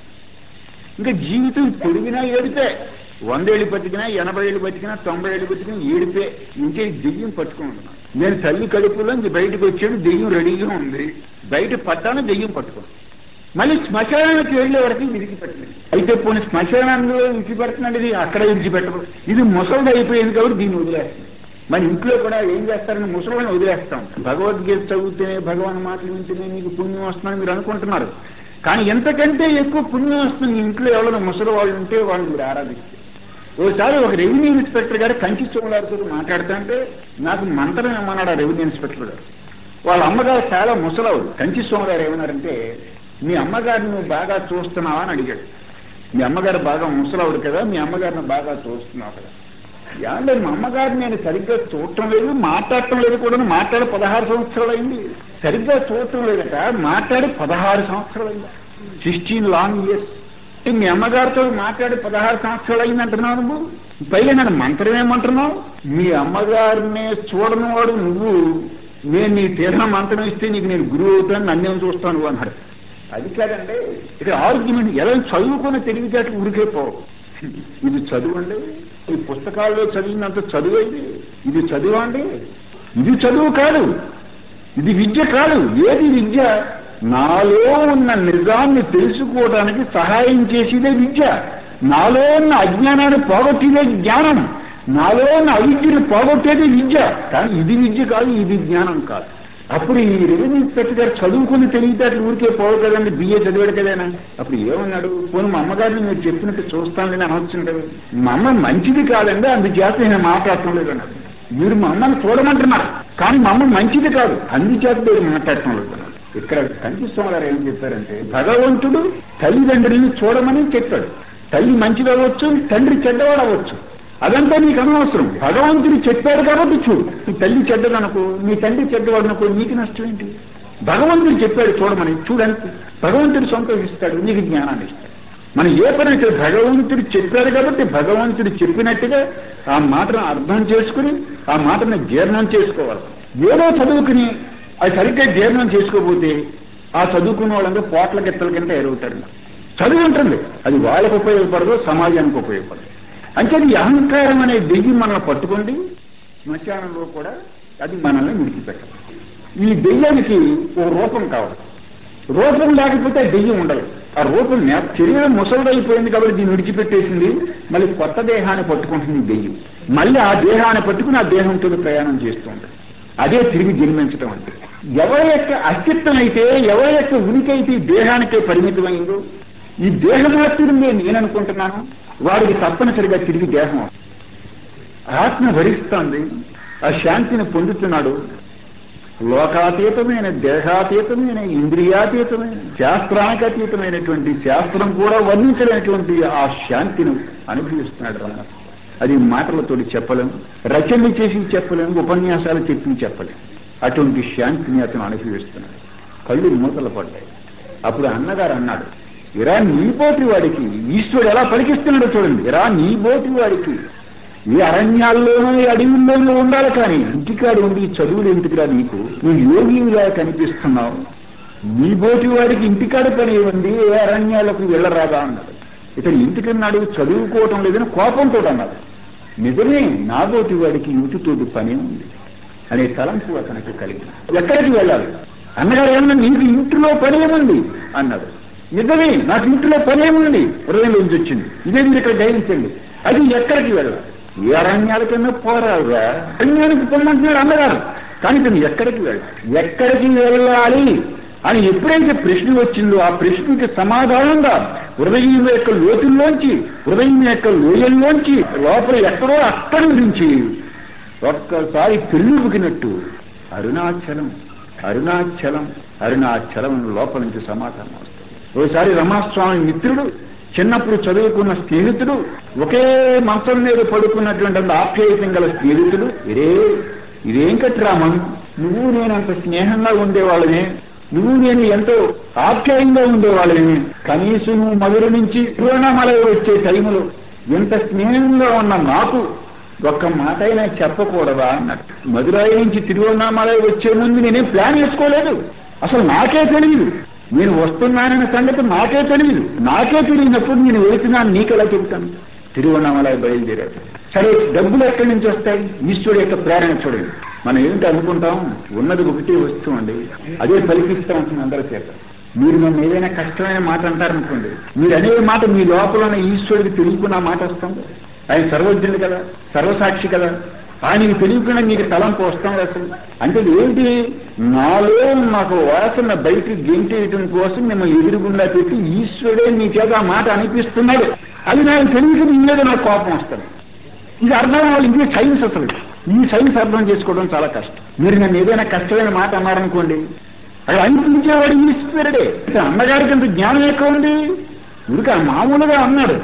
ఇంకా జీవితం పొడిగినా ఏడితే వందేళ్ళు బతికినా ఎనభై ఏళ్ళు బతికినా తొంభై ఏళ్ళు బతికినా ఏడిపే ఇంకే దెయ్యం పట్టుకుంటున్నాను నేను తల్లి కడుపులోంచి బయటకు వచ్చాను దెయ్యం రెడీగా ఉంది బయట పడ్డాను దెయ్యం పట్టుకోను మళ్ళీ శ్మశానానికి వెళ్లే వరకు విడిచిపెట్టలేదు అయితే పోనీ శ్మశానంలో విడిచిపెడుతున్నాడు ఇది అక్కడ విడిచిపెట్టదు ఇది ముసలిది అయిపోయింది కాబట్టి దీన్ని వదిలేస్తుంది మన ఇంట్లో కూడా ఏం చేస్తారని ముసలిని వదిలేస్తాం భగవద్గీత చదివితేనే భగవాన్ మాటలు వింటేనే మీకు పుణ్యం వస్తుందని మీరు అనుకుంటున్నారు కానీ ఎంతకంటే ఎక్కువ పుణ్యం వస్తుంది ఇంట్లో ఎవరైనా ముసలి వాళ్ళు ఉంటే వాళ్ళు మీరు ఆరాధిస్తారు ఓసారి ఒక రెవెన్యూ ఇన్స్పెక్టర్ గారు కంచి సోమలారితో మాట్లాడుతుంటే నాకు మంత్రం ఏమన్నాడు ఆ రెవెన్యూ ఇన్స్పెక్టర్ గారు వాళ్ళ అమ్మగారు చాలా ముసలవుడు కంచి సోమగారు ఏమన్నారంటే మీ అమ్మగారిని నువ్వు బాగా చూస్తున్నావా అని అడిగాడు మీ అమ్మగారు బాగా ముసలవుడు కదా మీ అమ్మగారిని బాగా చూస్తున్నావు కదా ఏమంటే మా అమ్మగారిని నేను సరిగ్గా చూడటం లేదు మాట్లాడటం లేదు కూడా మాట్లాడి పదహారు సంవత్సరాలు అయింది సరిగ్గా చూడటం లేదట మాట్లాడి పదహారు సంవత్సరాలు అయింది సిక్స్టీన్ లాంగ్ ఇయర్స్ మీ అమ్మగారితో మాట్లాడి పదహారు సంవత్సరాలు అయింది అంటున్నావు నువ్వు పైగా నన్ను మంత్రం ఏమంటున్నావు మీ అమ్మగారిని చూడని వాడు నువ్వు నేను నీ తీర్థం మంత్రం ఇస్తే నీకు నేను గురువు అవుతాను నన్నేం చూస్తాను అన్నాడు అది కాదండి ఇక్కడ ఆర్గ్యుమెంట్ ఎలా చదువుకుని తెలివితేటలు ఊరికే పోవు ఇది చదువు అండి ఈ పుస్తకాల్లో చదివినంత చదువు ఇది ఇది చదువు అండి ఇది చదువు కాదు ఇది విద్య కాదు ఏది విద్య నాలో ఉన్న నిజాన్ని తెలుసుకోవడానికి సహాయం చేసేదే విద్య నాలో ఉన్న అజ్ఞానాన్ని పోగొట్టేదే జ్ఞానం నాలో ఉన్న అవిద్యను పోగొట్టేదే విద్య కానీ ఇది విద్య కాదు ఇది జ్ఞానం కాదు అప్పుడు ఈ రెవెన్యూ ఇన్స్పెక్టర్ గారు చదువుకుని తెలివితేటలు ఊరికే పోవు కదండి బిఏ చదివాడు కదేనా అప్పుడు ఏమన్నాడు పోను మా అమ్మగారిని మీరు చెప్పినట్టు చూస్తానని అనొచ్చుంటారు మా అమ్మ మంచిది కాదండి అందుచేత నేను మాట్లాడటం లేదు అన్నాడు మీరు మా అమ్మని చూడమంటున్నారు కానీ మా అమ్మ మంచిది కాదు అందుచేత మీరు మాట్లాడటం లేదు అన్నాడు ఇక్కడ కనిపిస్తున్న గారు ఏం చెప్పారంటే భగవంతుడు తల్లిదండ్రుల్ని చూడమని చెప్పాడు తల్లి మంచిది అవ్వచ్చు తండ్రి చెడ్డవాడు అవ్వచ్చు అదంతా నీకు అనవసరం భగవంతుడు చెప్పాడు కాబట్టి చూడు నీ తల్లి చెడ్డదనుకో నీ తండ్రి చెడ్డవాడు అనుకో నీకు నష్టం ఏంటి భగవంతుడు చెప్పాడు చూడమని చూడంతే భగవంతుడు సంతోషిస్తాడు నీకు జ్ఞానాన్ని ఇస్తాడు మనం ఏ పని అయితే భగవంతుడు చెప్పాడు కాబట్టి భగవంతుడు చెప్పినట్టుగా ఆ మాటను అర్థం చేసుకుని ఆ మాటను జీర్ణం చేసుకోవాలి ఏదో చదువుకుని అది సరిగ్గా జీర్ణం చేసుకోకపోతే ఆ చదువుకున్న వాళ్ళంతా పోట్ల గిత్తల కింద ఎరుగుతారు చదువు ఉంటుంది అది వాళ్ళకు ఉపయోగపడదు సమాజానికి ఉపయోగపడదు అంటే ఈ అహంకారం అనే దెయ్యం మనల్ని పట్టుకుంది శ్మశానంలో కూడా అది మనల్ని విడిచిపెట్టదు ఈ దెయ్యానికి ఓ రూపం కావాలి రూపం లేకపోతే ఆ దెయ్యం ఉండదు ఆ రూపం నే- శరీరం ముసలిదైపోయింది కాబట్టి దీన్ని విడిచిపెట్టేసింది మళ్ళీ కొత్త దేహాన్ని పట్టుకుంటుంది ఈ దెయ్యం మళ్ళీ ఆ దేహాన్ని పట్టుకుని ఆ దేహంతో ప్రయాణం చేస్తూ ఉంటుంది అదే తిరిగి జన్మించడం అంటే ఎవరి యొక్క అస్తిత్వం అయితే ఎవరి యొక్క ఉనికి అయితే ఈ దేహానికే పరిమితమైందో ఈ దేహమాత్రుడు నేను అనుకుంటున్నాను వాడికి తప్పనిసరిగా తిరిగి దేహం వస్తుంది. ఆత్మ భరిస్తోంది ఆ శాంతిని పొందుతున్నాడు లోకాతీతమైన దేహాతీతమైన ఇంద్రియాతీతమైన శాస్త్రానికి అతీతమైనటువంటి శాస్త్రం కూడా వర్ణించలేనటువంటి ఆ శాంతిని అనుభవిస్తున్నాడు రమణ అది మాటలతోటి చెప్పలేం రచనలు చేసి చెప్పలేం ఉపన్యాసాలు చెప్పి చెప్పలేం అటువంటి శాంతిని అతను అనుభవిస్తున్నాడు కళ్ళు మూతలు పడ్డాయి అప్పుడు అన్నగారు అన్నాడు ఇరా నీపోటి వాడికి ఈశ్వరుడు ఎలా పలికిస్తున్నాడో చూడండి ఇరా నీపోటి వాడికి ఈ అరణ్యాల్లోనూ ఈ అడవుల్లోనూ ఉండాలి కానీ ఇంటికాడు ఉండి ఈ చదువులు ఎందుకురా నీకు నువ్వు యోగిలా కనిపిస్తున్నావు నీ బోటి వాడికి ఇంటికాడ పని ఉంది ఏ అరణ్యాలకు వెళ్ళరాదా అన్నాడు ఇతను ఇంటికన్నాడు చదువుకోవటం లేదని కోపంతో అన్నాడు నిజమే నా బోటి వాడికి ఇంటితోటి పని ఉంది అనే తలంపు అతనికి కలిగింది ఎక్కడికి వెళ్ళాలి అన్నగారు ఏమన్నా నీకు ఇంటిలో పని ఏముంది అన్నాడు నిజమే నాకు ఇంటిలో పని ఏముంది హృదయంలోంచి వచ్చింది ఇదే మీరు ఇక్కడ గ్రహించండి అది ఎక్కడికి వెళ్ళాలి ఏ అరణ్యాలకన్నా పోరాడుగా అరణ్యానికి పొమ్మంటున్నాడు అన్నగారు కానీ ఇతను ఎక్కడికి వెళ్ళాలి ఎక్కడికి వెళ్ళాలి అని ఎప్పుడైతే ప్రశ్న వచ్చిందో ఆ ప్రశ్నకి సమాధానంగా హృదయం యొక్క లోతుల్లోంచి హృదయం యొక్క లోయల్లోంచి లోపల ఎక్కడో అక్కడి నుంచి ఒక్కసారి పెళ్ళుబుకినట్టు అరుణాచలం అరుణాచలం అరుణాచలం లోపల నుంచి సమాధానం వస్తుంది ఓసారి రమాస్వామి మిత్రుడు చిన్నప్పుడు చదువుకున్న స్నేహితుడు ఒకే మంచం మీద పడుకున్నటువంటి ఆప్యాయతం గల స్నేహితుడు ఇరే ఇదేం కట్రామన్ నువ్వు నేను అంత స్నేహంగా ఉండేవాళ్ళమే నువ్వు నేను ఎంతో ఆప్యాయంగా ఉండేవాళ్ళమే కనీసం నువ్వు మధుర నుంచి తిరువణామలై వచ్చే టైములో ఎంత స్నేహంగా ఉన్న నాకు ఒక్క మాట అయినా చెప్పకూడదా అన్నట్టు మధురాయి నుంచి తిరువన్నామలై వచ్చే ముందు నేనేం ప్లాన్ చేసుకోలేదు అసలు నాకే తెలియదు నేను వస్తున్నానన్న సంగతి నాకే తెలియదు నాకే తెలియనప్పుడు నేను వెళుతున్నాను నీకెలా చెబుతాను తిరువన్నామలై బయలుదేరాడు సరే డబ్బులు ఎక్కడి నుంచి వస్తాయి ఈశ్వరుడు యొక్క ప్రేరణ చూడండి మనం ఏంటి అనుకుంటాం ఉన్నది ఒకటే వస్తువు అండి అదే పలికిస్తూ ఉంటుంది అందరి చేత మీరు నన్ను ఏదైనా కష్టమైన మాట అంటారనుకోండి మీరు అనే మాట మీ లోపల ఉన్న ఈశ్వరుడికి తెలియకుండా మాట వస్తాం ఆయన సర్వజ్ఞుడు కదా సర్వసాక్షి కదా ఆయనకి తెలియకుండా నీకు తలంపు వస్తాం అసలు అంటే ఏంటి నాలో నాకు వాసన బయటికి గెంటేయటం కోసం మేము ఎదురుగుండా పెట్టి ఈశ్వరుడే నీ చేత ఆ మాట అనిపిస్తున్నాడు అది నాకు తెలియక నీ మీద నాకు కోపం వస్తుంది ఇది అర్థం అవ్వాలి ఇది సైన్స్ అసలు ఈ సైన్స్ అర్థం చేసుకోవడం చాలా కష్టం మీరు నన్ను ఏదైనా కష్టమైన మాట అన్నారనుకోండి అక్కడ అనిపించేవాడు ఈశ్వరుడే అన్నగారికి అంత జ్ఞానం ఎక్కువ ఉంది ఇంకా మామూలుగా అన్నాడు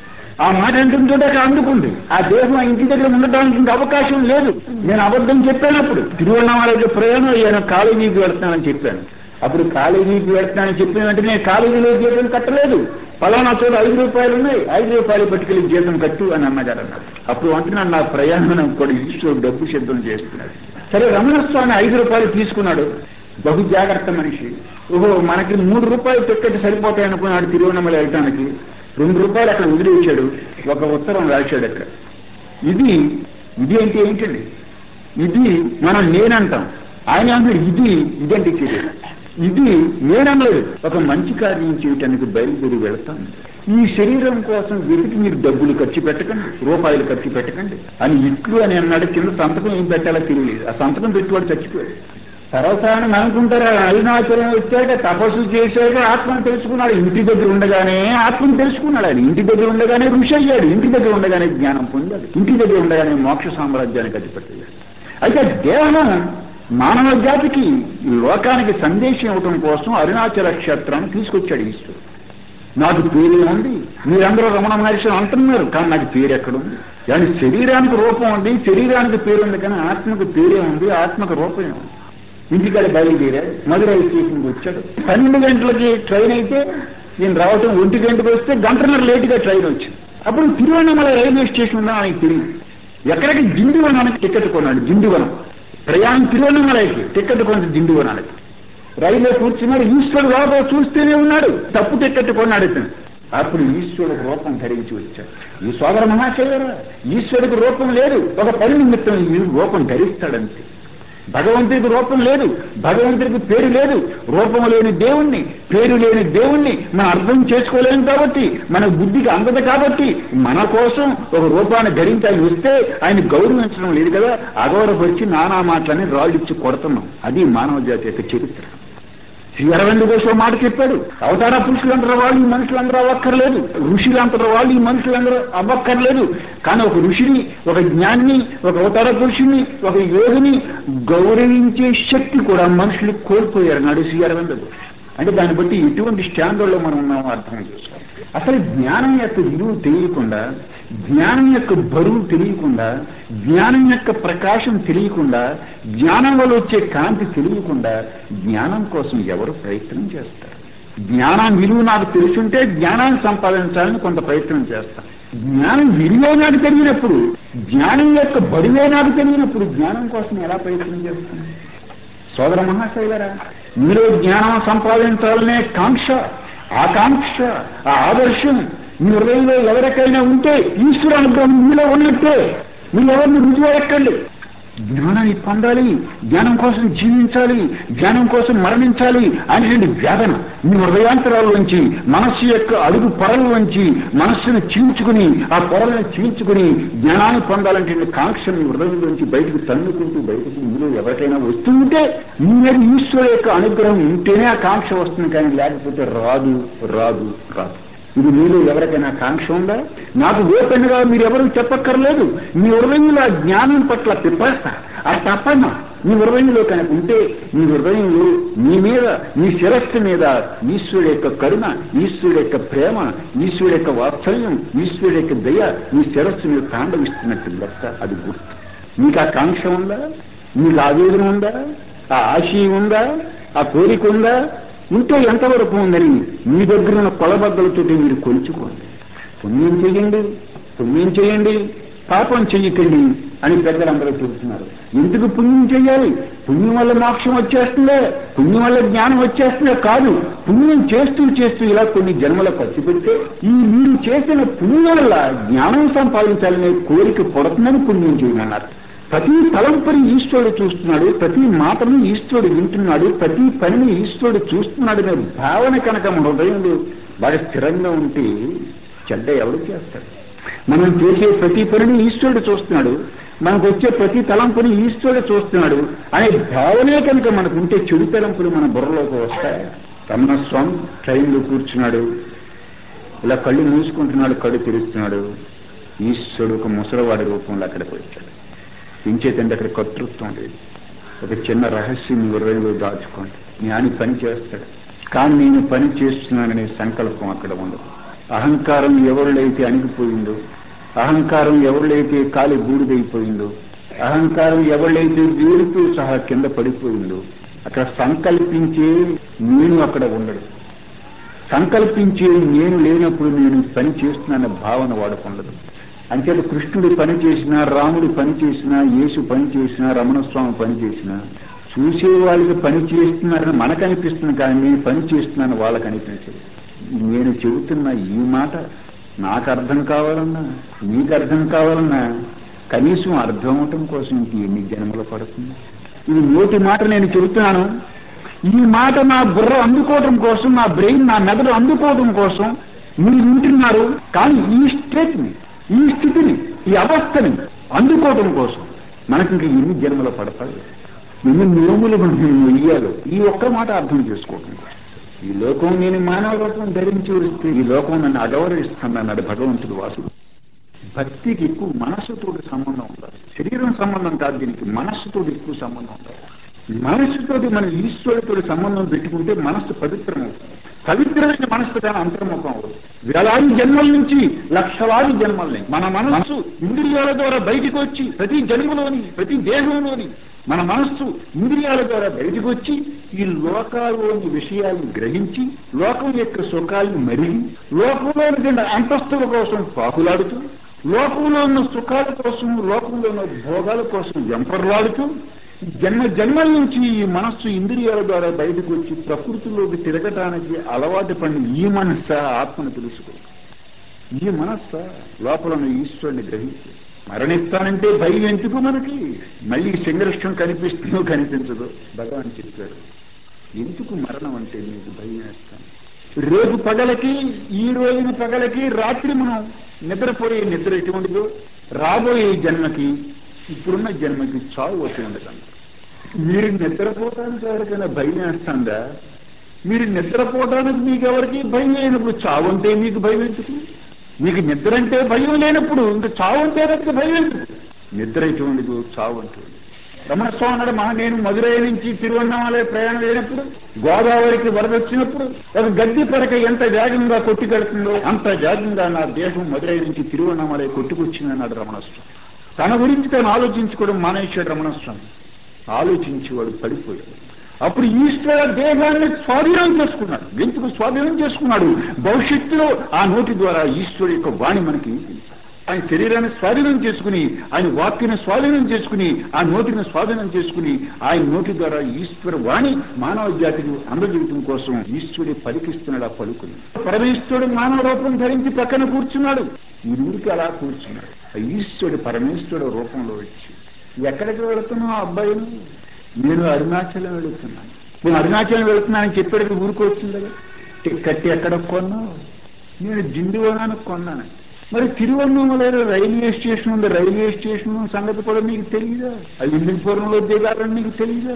ఆ మాట అంటుంటే అక్కడ అందుకుంది ఆ దేహం ఆ ఇంటి దగ్గర ఉండటానికి ఇంకా అవకాశం లేదు నేను అబద్ధం చెప్పానప్పుడు తిరువണ്ണామలకి ప్రయాణం అయ్యాను కాలేజీకి వెళ్తానని చెప్పాను అప్పుడు కాలేజీకి వెళ్తానని చెప్పిన వెంటనే కాలేజీలో జీతం కట్టలేదు పలానా చోట ఐదు రూపాయలు ఉన్నాయి ఐదు రూపాయలు పట్టుకెళ్ళి జీతం కట్టు అని అన్నగారు అన్నారు అప్పుడు అంటున్నాను నా ప్రయాణం కూడా ఈశ్వరుడు డబ్బు సిద్ధం చేస్తున్నాడు సరే రమణ స్వామి ఐదు రూపాయలు తీసుకున్నాడు బహు జాగ్రత్త మనిషి ఓహో మనకి మూడు రూపాయలు టికెట్ సరిపోతాయి అనుకున్నాడు తిరువన్నమల వెళ్ళటానికి రెండు రూపాయలు అక్కడ వదిలేశాడు ఒక ఉత్తరం రాశాడు అక్కడ ఇది ఇది అంటే ఏంటండి ఇది మనం నేనంటాం ఆయన అన్నాడు ఇది ఇదంటే శరీరం ఇది నేననలేదు ఒక మంచి కార్యం చేయటానికి బయలుదేరి వెళ్తాం ఈ శరీరం కోసం వెతికి మీరు డబ్బులు ఖర్చు పెట్టకండి రూపాయలు ఖర్చు పెట్టకండి అని ఇట్లు అని అన్నాడు కింద సంతకం ఏం పెట్టాలో తెలియలేదు ఆ సంతకం పెట్టివాడు చచ్చిపోయాడు తర్వాత అని అనుకుంటారు అరుణాచలం వచ్చాక తపస్సు చేశాక ఆత్మను తెలుసుకున్నాడు ఇంటి దగ్గర ఉండగానే ఆత్మను తెలుసుకున్నాడు ఆయన ఇంటి దగ్గర ఉండగానే ఋషి అయ్యాడు ఇంటి దగ్గర ఉండగానే జ్ఞానం పొందాడు ఇంటి దగ్గర ఉండగానే మోక్ష సామ్రాజ్యానికి అధిపతి అయితే దేహం మానవ జాతికి ఈ లోకానికి సందేశం ఇవ్వడం కోసం అరుణాచల క్షేత్రాన్ని తీసుకొచ్చాడు ఈశ్వరుడు నాకు పేరే ఉంది మీరందరూ రమణ మహర్షి అంటున్నారు కానీ నాకు పేరు ఎక్కడుంది కానీ శరీరానికి రూపం ఉంది శరీరానికి పేరు ఉంది కానీ ఆత్మకు పేరే ఉంది ఆత్మకు రూపమే ఉంది ఇంటికాడ బయలుదేరాడు మధురై స్టేషన్కి వచ్చాడు పన్నెండు గంటలకి ట్రైన్ అయితే నేను రావటం ఒంటి గంటకు వస్తే గంటన్నర లేటుగా ట్రైన్ వచ్చింది అప్పుడు తిరువన్నమల రైల్వే స్టేషన్ ఉందా ఆయనకి తెలియదు ఎక్కడికి జిండివనానికి టికెట్ కొన్నాడు జిండివనం ప్రయాణం తిరువన్నమలకి టికెట్ కొన్నాడు జిండివనానికి రైల్లో కూర్చున్నాడు ఈశ్వరుడు లోపల చూస్తూనే ఉన్నాడు తప్పు టికెట్ కొన్నాడు ఇతను అప్పుడు ఈశ్వరుడు రూపం ధరించి వచ్చాడు ఈ సోదర మహాశయరా ఈశ్వరుడికి రూపం లేదు ఒక పని నిమిత్తం ఈ రూపం ధరిస్తాడంతే భగవంతుడికి రూపం లేదు భగవంతుడికి పేరు లేదు రూపం లేని దేవుణ్ణి పేరు లేని దేవుణ్ణి మనం అర్థం చేసుకోలేము కాబట్టి మన బుద్ధికి అందదు కాబట్టి మన కోసం ఒక రూపాన్ని ధరించి ఆయన వస్తే ఆయన గౌరవించడం లేదు కదా అగౌరవపరిచి నానా మాటలని రాళ్ళు ఇచ్చి కొడుతున్నాం అది మానవ జాతి యొక్క చరిత్ర శ్రీ అరవింద్ కోసం మాట చెప్పాడు అవతార పురుషులందరూ వాళ్ళు ఈ మనుషులందరూ అవ్వక్కర్లేదు ఋషులందరూ వాళ్ళు ఈ మనుషులందరూ అవ్వక్కర్లేదు కానీ ఒక ఋషిని ఒక జ్ఞాన్ని ఒక అవతార పురుషుని ఒక యోగిని గౌరవించే శక్తి కూడా మనుషులు కోల్పోయారు నాడు శ్రీ అరవింద అంటే దాన్ని బట్టి ఎటువంటి స్టాండర్డ్లో మనం ఉన్నామో అర్థం చేసుకోవాలి అసలు జ్ఞానం యొక్క విలువ తెలియకుండా జ్ఞానం యొక్క బరువు తెలియకుండా జ్ఞానం యొక్క ప్రకాశం తెలియకుండా జ్ఞానం వల్ల వచ్చే కాంతి తెలియకుండా జ్ఞానం కోసం ఎవరు ప్రయత్నం చేస్తారు జ్ఞానం విలువ నాకు తెలుసుంటే జ్ఞానాన్ని సంపాదించాలని కొంత ప్రయత్నం చేస్తాను జ్ఞానం విలువే నాకు తెలియనప్పుడు జ్ఞానం యొక్క బరువే నాకు తెలియనప్పుడు జ్ఞానం కోసం ఎలా ప్రయత్నం చేస్తాను సోదర మహాశైలరా మీలో జ్ఞానం సంపాదించాలనే కాంక్ష ఆకాంక్ష ఆ ఆదర్శం మీ హృదయంలో ఎవరికైనా ఉంటే ఈశ్వర అనుగ్రహం మీలో ఉన్నట్టే మీరు ఎవరిని రుజువు ఎక్కండి జ్ఞానాన్ని పొందాలి జ్ఞానం కోసం జీవించాలి జ్ఞానం కోసం మరణించాలి అనేటువంటి వేదన మీ హృదయాంతరాల్లోంచి మనస్సు యొక్క అడుగు పొరల్లోంచి మనస్సును చీల్చుకుని ఆ పొరలను చీల్చుకుని జ్ఞానాన్ని పొందాలంటే కాంక్ష మీ హృదయంలోంచి బయటకు తన్నుకుంటూ బయటకు మీలో ఎవరికైనా వస్తుంటే మీ మీద ఈశ్వరు యొక్క అనుగ్రహం ఉంటేనే ఆ కాంక్ష వస్తుంది కానీ లేకపోతే రాదు రాదు రాదు ఇది మీలో ఎవరికైనా కాంక్ష ఉందా నాకు ఓపెన్గా మీరు ఎవరు చెప్పక్కర్లేదు మీ హృదయంలో ఆ జ్ఞానం పట్ల పిపాస ఆ తపన మీ హృదయంలో కనుక ఉంటే మీ హృదయంలో మీ మీద మీ శిరస్సు మీద ఈశ్వరుడు యొక్క కరుణ ఈశ్వరుడు యొక్క ప్రేమ ఈశ్వరుడు యొక్క వాత్సల్యం ఈశ్వరుడు యొక్క దయ మీ శిరస్సు మీద తాండవిస్తున్నట్టు లెక్క అది గుర్తు మీకు ఆ కాంక్ష ఉందా మీకు ఆవేదన ఉందా ఆ ఆశయం ఉందా ఆ కోరిక ఉందా ఉంటే ఎంతవరకు ఉందని మీ దగ్గర ఉన్న కొలబద్దలతోటి మీరు కొలుచుకోండి పుణ్యం చేయండి పుణ్యం చేయండి పాపం చెయ్యకండి అని పెద్దలందరూ చెబుతున్నారు ఎందుకు పుణ్యం చేయాలి పుణ్యం వల్ల మోక్షం వచ్చేస్తుందే పుణ్యం వల్ల జ్ఞానం వచ్చేస్తుందే కాదు పుణ్యం చేస్తూ చేస్తూ ఇలా కొన్ని జన్మల ఖర్చు పెడితే ఈ మీరు చేసిన పుణ్యం వల్ల జ్ఞానం సంపాదించాలనే కోరిక పుడుతుందని పుణ్యం చేయమన్నారు ప్రతి తలంపుని ఈశ్వరుడు చూస్తున్నాడు ప్రతి మాటను ఈశ్వరుడు వింటున్నాడు ప్రతి పనిని ఈశ్వరుడు చూస్తున్నాడు అనే భావన కనుక మన హృదయంలో బాగా స్థిరంగా ఉంటే చెడ్డ ఎవడు చేస్తాడు మనం చేసే ప్రతి పనిని ఈశ్వరుడు చూస్తున్నాడు మనకు వచ్చే ప్రతి తలంపుని ఈశ్వరుడు చూస్తున్నాడు అనే భావనే కనుక మనకు ఉంటే చెడు తలంపులు మన బుర్రలోకి వస్తాయి రమణ స్వామి ట్రైన్లో కూర్చున్నాడు ఇలా కళ్ళు మూసుకుంటున్నాడు కళ్ళు తెరుస్తున్నాడు ఈశ్వరుడు ఒక ముసలవాడి రూపంలో అక్కడికి వచ్చాడు ఇంచేతంటే అక్కడ కర్తృత్వం లేదు ఒక చిన్న రహస్యం మీ హృదయంలో దాచుకోండి జ్ఞాని పని చేస్తాడు కానీ నేను పని చేస్తున్నాననే సంకల్పం అక్కడ ఉండదు అహంకారం ఎవరిలైతే అణిగిపోయిందో అహంకారం ఎవరిలైతే కాలి బూడిదైపోయిందో అహంకారం ఎవరిలైతే వేరుతో సహా కింద పడిపోయిందో అక్కడ సంకల్పించే నేను అక్కడ ఉండడు సంకల్పించే నేను లేనప్పుడు నేను పని చేస్తున్నాన భావన వాడుకుండదు అంచేత కృష్ణుడు పని చేసినా రాముడు పని చేసినా యేసు పని చేసినా రమణస్వామి పని చేసినా చూసే వాళ్ళకి పని చేస్తున్నారని మనకు అనిపిస్తుంది కానీ నేను పని చేస్తున్నాను వాళ్ళకి అనిపించదు నేను చెబుతున్న ఈ మాట నాకు అర్థం కావాలన్నా నీకు అర్థం కావాలన్నా కనీసం అర్థం అవటం కోసం ఇంక ఎన్ని జన్మలు పడుతుంది ఇది నోటి మాట నేను చెబుతున్నాను ఈ మాట నా బుర్ర అందుకోవడం కోసం నా బ్రెయిన్ నా మెదడు అందుకోవడం కోసం మీరు వింటున్నారు కానీ ఈ స్టేట్ని ఈ స్థితిని ఈ అవస్థని అందుకోవడం కోసం మనకి ఇంక ఎన్ని జన్మలు పడతాయి ఎన్ని నియములు మనం వెయ్యాలో ఈ ఒక్క మాట అర్థం చేసుకోవడం కోసం ఈ లోకం నేను మానవ రూపం ధరించి వస్తే ఈ లోకం నన్ను అగౌరవిస్తాను అన్నాడు భగవంతుడు వాసుడు భక్తికి ఎక్కువ మనస్సుతో సంబంధం ఉండాలి శరీరం సంబంధం కాదు దీనికి మనస్సుతో ఎక్కువ సంబంధం ఉండాలి మనస్సుతోటి మన ఈశ్వరుడితో సంబంధం పెట్టుకుంటే మనస్సు పవిత్రం అవుతుంది పవిత్రమైన మనస్సు కానీ అంతర్ముఖం అవుతుంది వేలాది జన్మల నుంచి లక్షలాది జన్మల్ని మన మనస్సు ఇంద్రియాల ద్వారా బయటికి వచ్చి ప్రతి జన్మలోని ప్రతి దేహంలోని మన మనస్సు ఇంద్రియాల ద్వారా బయటికి వచ్చి ఈ లోకాల్లోని విషయాలను గ్రహించి లోకం యొక్క సుఖాలను మరిగి లోకంలోని అంతస్తుల కోసం పాకులాడుతూ లోకంలో ఉన్న సుఖాల కోసం లోకంలో ఉన్న భోగాల కోసం వెంపర్లాడుతూ జన్మ జన్మల నుంచి ఈ మనస్సు ఇంద్రియాల ద్వారా బయటకు వచ్చి ప్రకృతిలోకి తిరగటానికి అలవాటు పడిన ఈ మనస్స ఆత్మను తెలుసుకో ఈ మనస్స లోపల ఉన్న ఈశ్వరుని గ్రహించి మరణిస్తానంటే భయం ఎందుకు మనకి మళ్ళీ సంఘర్షం కనిపిస్తుందో కనిపించదో భగవాన్ చెప్పాడు ఎందుకు మరణం అంటే నీకు భయం వేస్తాను రేపు పగలకి ఈ రోజున పగలకి రాత్రి మనం నిద్రపోయే నిద్ర ఎటువంటిదో రాబోయే జన్మకి ఇప్పుడున్న జన్మకి చావు వచ్చి ఉండదు మీరు నిద్రపోవడానికి ఎవరికైనా భయం వేస్తుందా మీరు నిద్రపోవడానికి మీకు ఎవరికి భయం లేనప్పుడు చావు అంటే మీకు భయం ఎందుకు మీకు నిద్ర అంటే భయం లేనప్పుడు ఇంకా చావు అంటే కనుక భయం ఎందుకు నిద్ర ఎటువంటిదో చావు అంటుంది రమణస్వామి అన్నాడు మా నేను మధురై నుంచి తిరువన్నామలే ప్రయాణం అయినప్పుడు గోదావరికి వరద వచ్చినప్పుడు ఒక గడ్డి పరక ఎంత వేగంగా కొట్టుకెడుతుందో అంత వేగంగా నా దేశం మధురై నుంచి తిరువన్నామలే కొట్టుకొచ్చిందన్నాడు రమణస్వామి తన గురించి తను ఆలోచించుకోవడం మానేశాడు రమణస్వామి ఆలోచించి వాడు పడిపోయాడు అప్పుడు ఈశ్వర దేహాన్ని స్వాధీనం చేసుకున్నాడు ఎందుకు స్వాధీనం చేసుకున్నాడు భవిష్యత్తులో ఆ నోటి ద్వారా ఈశ్వరుడు యొక్క వాణి మనకి ఆయన శరీరాన్ని స్వాధీనం చేసుకుని ఆయన వాక్యను స్వాధీనం చేసుకుని ఆ నోటిని స్వాధీనం చేసుకుని ఆయన నోటి ద్వారా ఈశ్వర వాణి మానవ జాతికి అందజేయటం కోసం ఈశ్వరుడు పలికిస్తున్నాడు ఆ పలుకుని పరమేశ్వరుడు మానవ రూపం ధరించి పక్కన కూర్చున్నాడు ఈ ఊరికి అలా కూర్చున్నాడు ఆ ఈశ్వరుడు పరమేశ్వరుడు రూపంలో వచ్చి ఎక్కడికి వెళుతున్నావు అబ్బాయిని నేను అరుణాచలం వెళుతున్నాను నేను అరుణాచలం వెళుతున్నానని చెప్పేది ఊరికి వచ్చింది కదా టిక్కెట్ ఎక్కడ కొన్నావు నేను జిందువనానికి కొన్నాను మరి తిరువన్నమలలో రైల్వే స్టేషన్ ఉంది రైల్వే స్టేషన్ సంగతి కూడా మీకు తెలియదా అది ఇండిపురంలో దిగాలని మీకు తెలియదా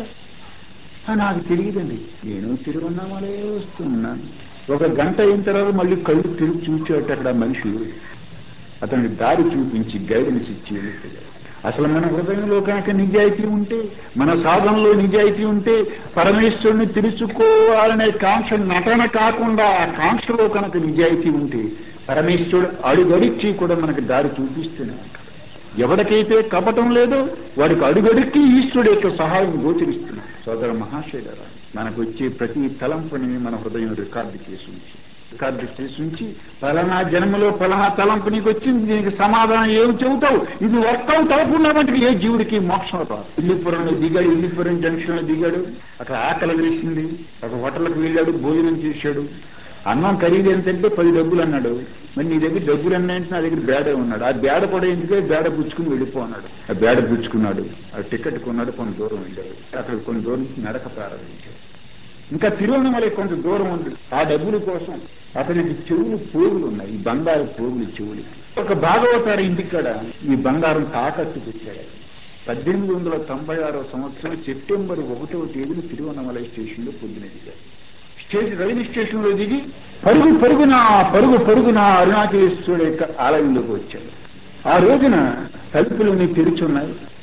నాకు తెలియదండి నేను తిరువన్నామలే వస్తున్నాను ఒక గంట అయిన తర్వాత మళ్ళీ కళ్ళు తిరిగి చూచేట అక్కడ మనిషి అతనికి దారి చూపించి గైడెన్స్ ఇచ్చి వెళ్ళిపోయాడు అసలు మన హృదయంలో కనుక నిజాయితీ ఉంటే మన సాధనలో నిజాయితీ ఉంటే పరమేశ్వరుని తెలుసుకోవాలనే కాంక్ష నటన కాకుండా ఆ కాంక్షలో కనుక నిజాయితీ ఉంటే పరమేశ్వరుడు అడుగడిచ్చి కూడా మనకి దారి చూపిస్తూనే ఉంటాడు ఎవరికైతే కపటం లేదో వాడికి అడుగడికి ఈశ్వరుడు యొక్క సహాయం గోచరిస్తున్నాడు సోదర మహాశైలరా మనకు వచ్చే ప్రతి తలంపుని మన హృదయం రికార్డు చేసి ఉంచి రికార్డు చేసి ఉంచి ఫలానా జన్మలో ఫలానా తలంపు నీకు వచ్చింది దీనికి సమాధానం ఏమి చెబుతావు ఇది వర్కౌట్ అవ్వకుండా మటుకు ఏ జీవుడికి మోక్షం రాదు ఇల్లిపురంలో దిగాడు ఇల్లిపురం జంక్షన్ లో దిగాడు అక్కడ ఆకలి వేసింది ఒక హోటల్కి వెళ్ళాడు భోజనం చేశాడు అన్నం ఖరీదు ఎంతంటే పది డబ్బులు అన్నాడు మరి నీ దగ్గర డబ్బులు అన్నాయంటే నా దగ్గర బేడ ఉన్నాడు ఆ బేడ కూడా ఎందుకే బేడ పుచ్చుకుని వెళ్ళిపో అన్నాడు ఆ బేడ పుచ్చుకున్నాడు ఆ టికెట్ కొన్నాడు కొంత దూరం వెళ్ళాడు అక్కడ కొన్ని దూరం నడక ప్రారంభించాడు ఇంకా తిరువన్నమలై కొంత దూరం ఉంది ఆ డబ్బుల కోసం అతనికి చెవులు పోగులు ఉన్నాయి ఈ బంగారు పోగులు చెవులు ఒక భాగవతారు ఇంటికాడ ఈ బంగారం తాకట్టు పెట్టాడు పద్దెనిమిది వందల తొంభై ఆరో సంవత్సరం సెప్టెంబర్ ఒకటవ తేదీన తిరువన్నమలై స్టేషన్లో పొద్దున దిగాడు స్టేషన్ రైల్వే స్టేషన్లో దిగి పరుగు పరుగున పరుగు పరుగున అరుణాచలేశ్వరుడు యొక్క ఆలయంలోకి వచ్చాడు ఆ రోజున తలుపులన్నీ తెరుచున్నాయి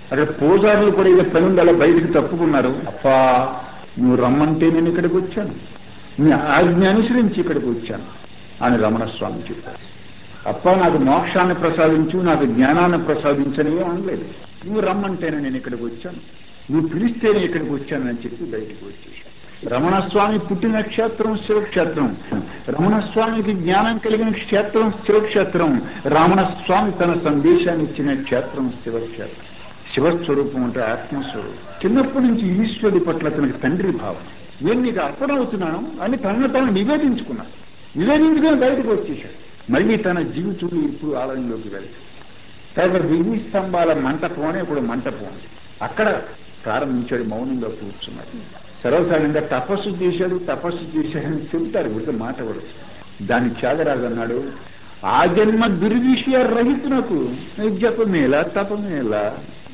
అక్కడ పూజారులు కూడా ఏదో పని ఉంది అలా బయటికి తప్పుకున్నారు అప్పా నువ్వు రమ్మంటే నేను ఇక్కడికి వచ్చాను నీ ఆజ్ఞ అనుసరించి ఇక్కడికి వచ్చాను అని రమణస్వామి చెప్పారు అప్ప నాకు మోక్షాన్ని ప్రసాదించు నాకు జ్ఞానాన్ని ప్రసాదించని అనలేదు నువ్వు రమ్మంటేనే నేను ఇక్కడికి వచ్చాను నువ్వు పిలిస్తేనే ఇక్కడికి వచ్చానని చెప్పి బయటికి వచ్చేసాను రమణస్వామి పుట్టిన క్షేత్రం శివక్షేత్రం రమణస్వామికి జ్ఞానం కలిగిన క్షేత్రం శివక్షేత్రం రామణస్వామి తన సందేశాన్ని ఇచ్చిన క్షేత్రం శివక్షేత్రం శివస్వరూపం అంటే ఆత్మస్వరూపం చిన్నప్పటి నుంచి ఈశ్వరుడి పట్ల తనకి తండ్రి భావం నేను నీకు అర్పణవుతున్నాను అని తనను తాను నివేదించుకున్నాను నివేదించుకుని బయటకు వచ్చేశాడు మళ్ళీ తన జీవితంలో ఇప్పుడు ఆలయంలోకి వెళ్తాడు తర్వాత వెయ్యి స్తంభాల మంటపం అని ఇప్పుడు మంటపం ఉంది. అక్కడ ప్రారంభించాడు మౌనంగా కూర్చున్నాడు సర్వసాధారణంగా తపస్సు చేశాడు తపస్సు చేశాడని చెబుతారు ఒక మాట కూడా దాన్ని త్యాగరాజు అన్నాడు ఆ జన్మ దుర్విషయ రహితునకు జపమేలా తపమేలా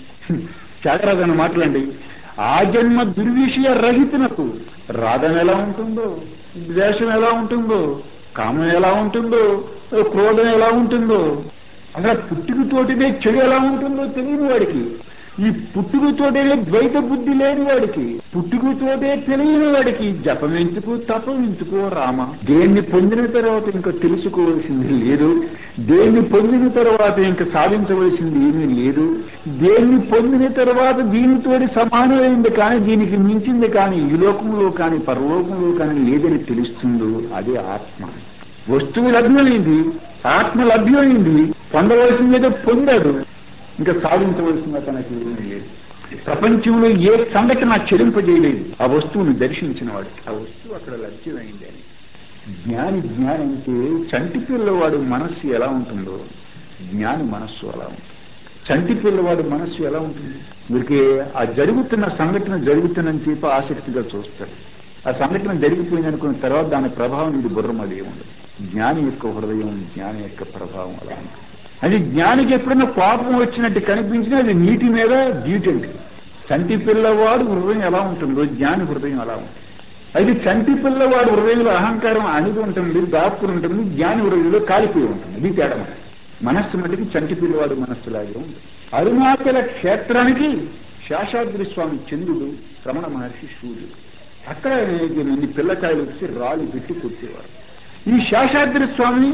త్యాగరాజు అన్న మాటలండి ఆ జన్మ దుర్విషయ రహితునకు రాగం ఎలా ఉంటుందో ద్వేషం ఎలా ఉంటుందో కామం ఎలా ఉంటుందో క్రోధం ఎలా ఉంటుందో అసలు పుట్టుకతోటినే చెడు ఎలా ఉంటుందో తెలియని వాడికి ఈ పుట్టుకతోటే ద్వైత బుద్ధి లేని వాడికి పుట్టుకతోటే తెలియని వాడికి జపం ఎందుకు తపం ఎందుకు రామ దేన్ని పొందిన తర్వాత ఇంకా తెలుసుకోవలసింది లేదు దేన్ని పొందిన తర్వాత ఇంకా సాధించవలసింది ఏమీ లేదు దేన్ని పొందిన తర్వాత దీనితోటి సమానమైంది కానీ దీనికి మించింది కానీ ఈ లోకంలో కానీ పరలోకంలో కానీ లేదని తెలుస్తుందో అదే ఆత్మ వస్తువు లభ్యమైంది ఆత్మ లభ్యమైంది పొందవలసింది ఏదో పొందాడు ఇంకా సాధించవలసిన తనకి ఏమీ లేదు ప్రపంచంలో ఏ సంఘటన చెలింపజేయలేదు ఆ వస్తువుని దర్శించిన వాడికి ఆ వస్తువు అక్కడ లభ్యమైంది అని జ్ఞాని జ్ఞాని అంటే చంటి పిల్లవాడు మనస్సు ఎలా ఉంటుందో జ్ఞాని మనస్సు అలా ఉంటుంది చంటి పిల్లవాడు మనస్సు ఎలా ఉంటుంది వీరికి ఆ జరుగుతున్న సంఘటన జరుగుతుందని చెప్పి ఆసక్తిగా చూస్తారు ఆ సంఘటన జరిగిపోయింది అనుకున్న తర్వాత దాని ప్రభావం ఇది బుర్రం అది ఉండదు జ్ఞాని యొక్క హృదయం జ్ఞాని యొక్క ప్రభావం అలా ఉంటుంది అది జ్ఞానికి ఎప్పుడైనా కోపం వచ్చినట్టు కనిపించినా అది నీటి మీద డ్యూటెంట్ చంటి పిల్లవాడు హృదయం ఎలా ఉంటుందో జ్ఞాని హృదయం ఎలా ఉంటుంది అయితే చంటి పిల్లవాడు హృదయంలో అహంకారం అణిగి ఉంటుంది దాక్కుని ఉంటుంది జ్ఞాని హృదయంలో కాలిపోయి ఉంటుంది ఇది తేడా మనస్సు మటుకు చంటి పిల్లవాడు మనస్సులాగే ఉంది అరుణాచల క్షేత్రానికి శేషాద్రి స్వామి చంద్రుడు రమణ మహర్షి సూర్యుడు అక్కడ ఎన్ని పిల్లకాయలు వచ్చి రాళ్ళు పెట్టి కొట్టేవారు ఈ శేషాద్రి స్వామి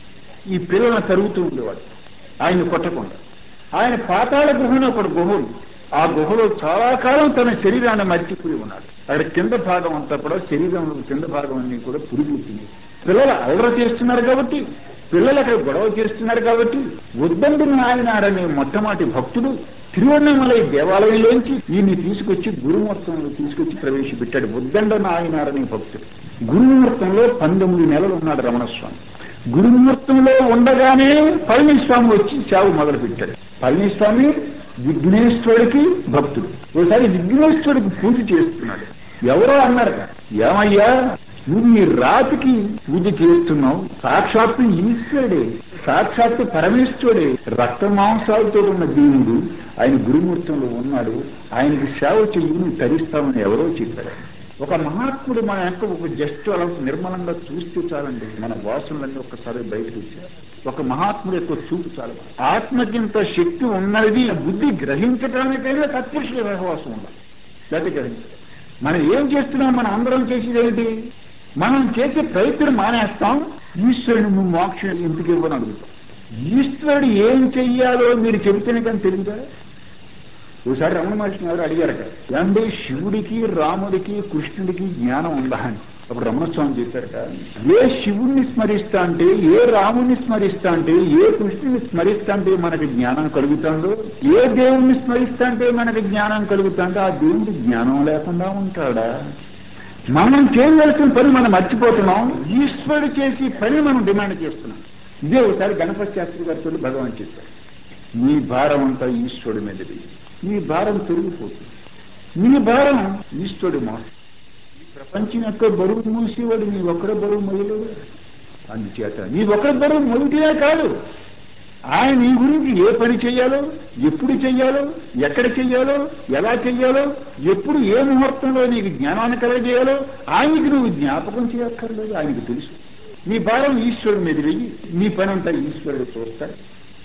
ఈ పిల్లలను తరుగుతూ ఉండేవాడు ఆయన కొట్టకుండా ఆయన పాతాళ గుహను ఒకటి గుహ ఉంది ఆ గుహలో చాలా కాలం తన శరీరాన్ని మర్చిపోయి ఉన్నాడు అక్కడ కింద భాగం అంతా కూడా శరీరంలో కింద భాగం అన్ని కూడా పురుగులు తినేది పిల్లలు అలర చేస్తున్నారు కాబట్టి పిల్లలు అక్కడ గొడవ చేస్తున్నారు కాబట్టి ఉద్దండు నాయనారనే మొట్టమొదటి భక్తుడు తిరువన్నమలై దేవాలయంలోంచి ఈయన్ని తీసుకొచ్చి గురుమూర్తంలో తీసుకొచ్చి ప్రవేశపెట్టాడు ఉద్దండ నాయనారనే భక్తుడు గురుముహూర్తంలో పంతొమ్మిది నెలలు ఉన్నాడు రమణస్వామి గురుముహూర్తంలో ఉండగానే పళనిస్వామి వచ్చి సేవ మొదలు పెట్టాడు పళనిస్వామి విఘ్నేశ్వరుడికి భక్తుడు ఒకసారి విఘ్నేశ్వరుడికి పూజ చేస్తున్నాడు ఎవరో అన్నారు ఏమయ్యా నువ్వు ఈ రాతికి పూజ చేస్తున్నావు సాక్షాత్తు ఈశ్వరుడే సాక్షాత్తు పరమేశ్వరుడే రక్త మాంసాలతో ఉన్న దేవుడు ఆయన గురుమూర్తంలో ఉన్నాడు ఆయనకి సేవ చెయ్యి నువ్వు తరిస్తామని ఎవరో చెప్పారు ఒక మహాత్ముడు మన యొక్క ఒక జస్ట్ అలా నిర్మలంగా చూస్తే చాలండి మన వాసనలన్నీ ఒక్కసారి బయటకు వచ్చారు ఒక మహాత్ముడు యొక్క చూపు చాలు ఆత్మకింత శక్తి ఉన్నది బుద్ధి గ్రహించడానికైనా తత్పురుషుల సహవాసం ఉండాలి లేకపోతే గ్రహించాలి మనం ఏం చేస్తున్నాం మనం అందరం చేసేది ఏంటి మనం చేసే ప్రయత్నం మానేస్తాం ఈశ్వరుని నువ్వు మోక్షం ఎందుకు ఇవ్వని అడుగుతాం ఈశ్వరుడు ఏం చెయ్యాలో మీరు చెబితేనే కానీ తెలియదా ఒకసారి రమణ మహర్షి గారు అడిగారట ఏమంటే శివుడికి రాముడికి కృష్ణుడికి జ్ఞానం ఉందా అని అప్పుడు రమణస్వామి చెప్పారట ఏ శివుణ్ణి స్మరిస్తా అంటే ఏ రాముణ్ణి స్మరిస్తా అంటే ఏ కృష్ణుని స్మరిస్తా అంటే మనకి జ్ఞానం కలుగుతుందో ఏ దేవుణ్ణి స్మరిస్తా అంటే మనకి జ్ఞానం కలుగుతుందో ఆ దేవుడికి జ్ఞానం లేకుండా ఉంటాడా మనం చేయవలసిన పని మనం మర్చిపోతున్నాం ఈశ్వరుడు చేసి పని మనం డిమాండ్ చేస్తున్నాం ఇదే ఒకసారి గణపతి శాస్త్రి గారితో భగవాన్ చెప్పారు నీ భారం అంతా ఈశ్వరుడి మీదది నీ భారం పెరిగిపోతుంది నీ భారం ఈశ్వరుడి మాట ఈ ప్రపంచం యొక్క బరువు మూసేవాడు నీ ఒక్కడే బరువు మొయ్యలేడు అందుచేత నీ ఒక్కడి బరువు మొయ్యటే కాదు ఆయన నీ గురించి ఏ పని చెయ్యాలో ఎప్పుడు చెయ్యాలో ఎక్కడ చెయ్యాలో ఎలా చెయ్యాలో ఎప్పుడు ఏ ముహూర్తంలో నీకు జ్ఞానాన్ని కలగజేయాలో ఆయనకి నువ్వు జ్ఞాపకం చేయక్కర్లేదు ఆయనకు తెలుసు నీ భారం ఈశ్వరుడి మీద వెయ్యి నీ పని అంతా ఈశ్వరుడు చూస్తాడు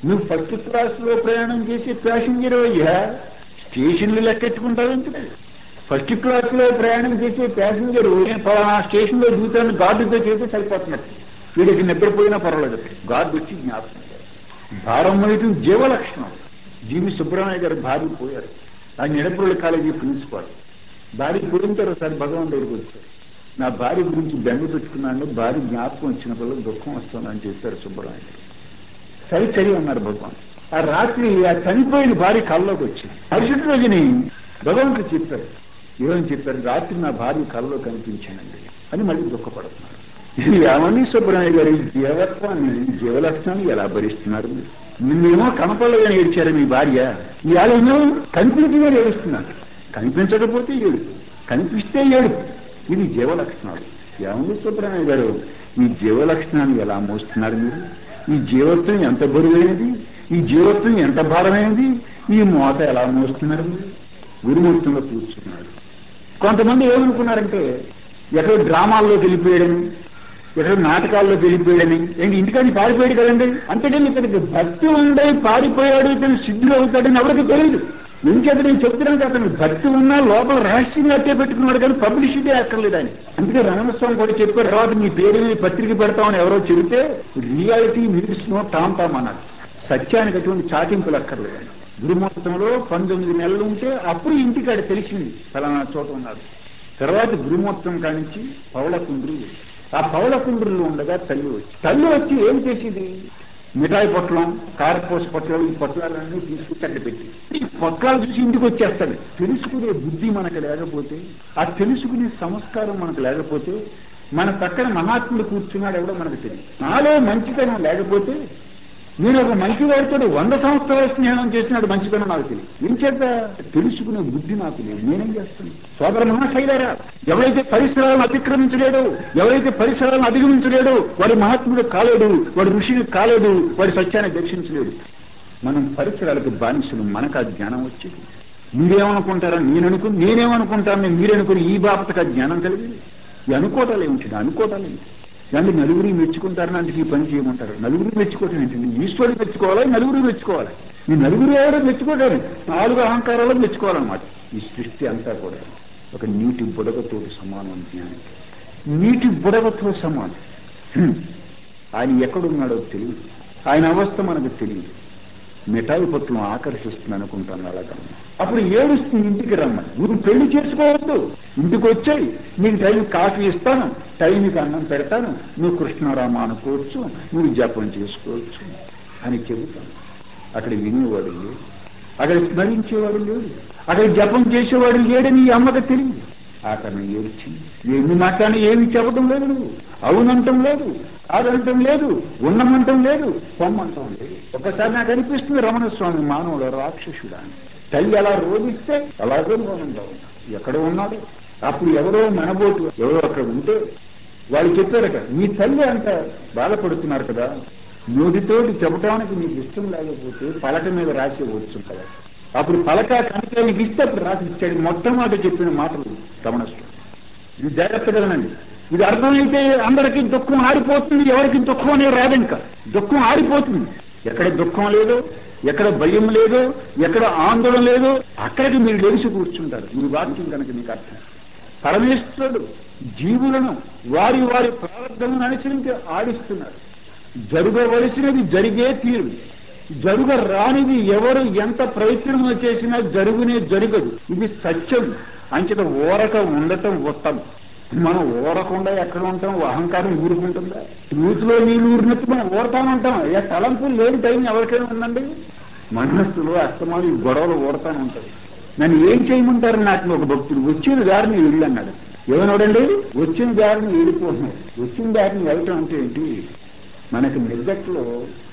నువ్వు ఫస్ట్ క్లాస్లో ప్రయాణం చేసే ప్యాసింజర్ అయ్యా స్టేషన్లు లెక్కెట్టుకుంటావంటే ఫస్ట్ క్లాస్లో ప్రయాణం చేసే ప్యాసింజర్ నేను పలానా స్టేషన్లో దిగుతాను గార్డుతో చేస్తే సరిపోతున్నట్టు వీడికి నిద్రపోయినా పర్వాలేదు గార్డు వచ్చి జ్ఞాపకం చేయాలి. భారం వేయటం జీవలక్షణం జీవి సుబ్రహ్మణ్య గారు భార్య పోయారు ఆయన ఎడపల్లి కాలేజీ ప్రిన్సిపాల్ భార్య పోయిన తర్వాత ఒకసారి భగవాన్ దగ్గరికి వచ్చారు నా భార్య గురించి బెంగ పెట్టుకున్నాను భార్య జ్ఞాపకం వచ్చిన పిల్లలు దుఃఖం వస్తుందని చెప్పారు సుబ్రహ్మణ్య గారు సరి సరి అన్నారు భగవాన్ ఆ రాత్రి ఆ చనిపోయిన భార్య కల్లోకి వచ్చింది మరుసటి రోజుని భగవంతుడు చెప్పారు ఏమని చెప్పారు రాత్రి నా భార్య కల్లో కనిపించానండి అని మళ్ళీ దుఃఖపడుతున్నారు ఇది ఏమని సుబ్రహ్మణ్య గారు ఈ జీవత్వాన్ని జీవలక్షణాన్ని ఎలా భరిస్తున్నారు మీరు? నిన్నేమో కనపడలేదని ఏడ్చారు మీ భార్య ఇవాళేమో కనిపించినా ఏడుస్తున్నారు కనిపించకపోతే ఏడుపు కనిపిస్తే ఏడుపు ఇది జీవలక్షణాలు ఏమంది సుబ్రహ్మణ్య గారు ఈ జీవలక్షణాన్ని ఎలా మోస్తున్నారు మీరు ఈ జీవత్వం ఎంత బరువైనది ఈ జీవత్వం ఎంత భారమైనది ఈ మోత ఎలా మోస్తున్నారు మీరు గురుమూర్తంలో కూర్చున్నారు కొంతమంది ఏమనుకున్నారంటే ఎక్కడో డ్రామాల్లోకి వెళ్ళిపోయాడని ఎక్కడో నాటకాల్లోకి వెళ్ళిపోయాడని ఏంటి ఇంటికాని పారిపోయాడు కదండి అంతేకాని ఇతనికి భక్తి ఉండే పారిపోయాడు ఇతను సిద్ధులు అవుతాడని ఎవరికి తెలియదు ఇంకేత నేను చెప్తున్నాను అతను భక్తి ఉన్నా లోపల రహస్యంగా అట్టే పెట్టుకున్నాడు కానీ పబ్లిసిటీ అక్కర్లేదు ఆయన అందుకే రమణస్వామి కూడా చెప్పారు తర్వాత మీ పేరు మీద పత్రిక పెడతామని ఎవరో చెబితే reality means no tom tom అన్నారు సత్యానికి అటువంటి చాటింపులు అక్కర్లేదు గురుమూర్తంలో పంతొమ్మిది నెలలు ఉంటే అప్పుడు ఇంటికాడ తెలిసింది ఫలానా చోట ఉన్నాడు తర్వాత గురుమూర్తం కానించి పౌళకుండ్రు ఆ పౌళకుండ్రులు ఉండగా తల్లి వచ్చి తల్లి వచ్చి ఏం చేసేది మిఠాయి పొట్లం కారపోస పొట్లాలు ఈ పొట్లాలన్నీ తీసుకుంటే పెట్టి ఈ పొట్లాలు చూసి ఇంటికి వచ్చేస్తాడు తెలుసుకునే బుద్ధి మనకు లేకపోతే ఆ తెలుసుకునే సంస్కారం మనకు లేకపోతే మన పక్కన మహాత్ముడు కూర్చున్నాడు ఎవడో మనకు తెలియదు నాలో మంచితనం లేకపోతే నేను ఒక మంచి వాడితో వంద సంవత్సరాల స్నేహం చేసినాడు మంచితనం నాకు తెలియదు ఏం చేత తెలుసుకునే బుద్ధి నాకు లేదు నేనేం చేస్తాను సోదర మహాశైలారా ఎవరైతే పరిసరాలను అతిక్రమించలేడు ఎవరైతే పరిసరాలను అధిగమించలేడు వాడి మహాత్ముడు కాలేడు వాడి ఋషిని కాలేడు వాడి సత్యాన్ని దర్శించలేడు మనం పరిసరాలకు బానిసలు మనకు ఆ జ్ఞానం వచ్చేది మీరేమనుకుంటారని నేను అనుకు నేనేమనుకుంటానని మీరనుకుని ఈ బాపతకు ఆ జ్ఞానం కలిగింది ఈ అనుకోవటాలు ఏమిటి అనుకోవటాలు ఏమిటి అంటే నలుగురి మెచ్చుకుంటారని అందుకు ఈ పని చేయమంటారు నలుగురు మెచ్చుకోవటం ఏంటండి ఈశ్వరుడు మెచ్చుకోవాలి నలుగురు మెచ్చుకోవాలి ఈ నలుగురు ఎవరో మెచ్చుకోవడం నాలుగు అహంకారాలు మెచ్చుకోవాలన్నమాట ఈ సృష్టి అంతా కూడా ఒక నీటి బుడగతో సమానం జ్ఞానం నీటి బుడగతో సమానం హ్మ్. ఆయన ఎక్కడున్నాడో తెలియదు ఆయన అవస్థ మనకు తెలియదు మిఠాయి పట్లం ఆకర్షిస్తుంది అనుకుంటాను అలాగా అప్పుడు ఏడుస్తుంది ఇంటికి రమ్మని నువ్వు పెళ్లి చేసుకోవద్దు ఇంటికి వచ్చాయి నీకు టైం కాఫీ ఇస్తాను టైంకి అన్నం పెడతాను నువ్వు కృష్ణరామ అనుకోవచ్చు నువ్వు జపం చేసుకోవచ్చు అని చెబుతాను అక్కడ వినేవాడు లేడు అక్కడ స్మరించేవాడు లేడు అక్కడ జపం చేసేవాడు లేడని ఈ అమ్మకు తెలియదు అతను ఏడ్చింది ఏమి మాట్లాడి ఏమి చెప్పడం లేదు నువ్వు అవునంటం లేదు కాదంటం లేదు ఉన్నమంటం లేదు పొమ్మంటం లేదు ఒకసారి నాకు అనిపిస్తుంది రమణ స్వామి మానవుడు రాక్షసుడు అని తల్లి అలా రోధిస్తే అలాగే మౌనంగా ఉన్నాడు ఎక్కడ ఉన్నాడు అప్పుడు ఎవరో మనబోటు ఎవరో అక్కడ ఉంటే వాళ్ళు చెప్పారట మీ తల్లి అంత బాధపడుతున్నారు కదా నోటితోటి చెప్పడానికి మీకు ఇష్టం లేకపోతే పలక మీద రాసి వచ్చు కదా అప్పుడు పలక కనుక నీకు ఇస్తే అప్పుడు రాసి ఇచ్చాడు మొట్టమొదటి చెప్పిన మాటలు రమణస్వామి ఇది జాగ్రత్తగానండి ఇది అర్థమైతే అందరికీ దుఃఖం ఆరిపోతుంది ఎవరికి దుఃఖం అనేది రాదు ఇంకా దుఃఖం ఆరిపోతుంది ఎక్కడ దుఃఖం లేదు ఎక్కడ భయం లేదు ఎక్కడ ఆందోళన లేదు అక్కడికి మీరు లేచి కూర్చుంటారు ఈ వాక్యం కనుక మీకు అర్థం పరమేశ్వరుడు జీవులను వారి వారి ప్రారంభమును అనుసరించి ఆడిస్తున్నారు జరగవలసినది జరిగే తీరు జరుగ రానిది ఎవరు ఎంత ప్రయత్నం చేసినా జరుగునే జరగదు ఇది సత్యం అంచేత ఊరక ఉండటం ఉత్తమం మనం ఊరకుండా ఎక్కడ ఉంటాం అహంకారం ఊరుకుంటుందా యూత్లో నీళ్ళు ఊరినట్టు మనం ఊరతానంటాం ఏ తలంపులు లేని టైం ఎవరికైనా ఉందండి మనస్సులో అస్తమానం ఈ గొడవలు ఊరతానే ఉంటాయి నన్ను ఏం చేయమంటారు నాకు ఒక భక్తుడు వచ్చిన దారిని వెళ్ళు అన్నాడు ఏమన్నాడండి వచ్చిన దారిని వెళ్ళిపోతున్నాడు వచ్చిన దారిని వెళ్ళటం అంటే ఏంటి మనకి నిద్దట్లో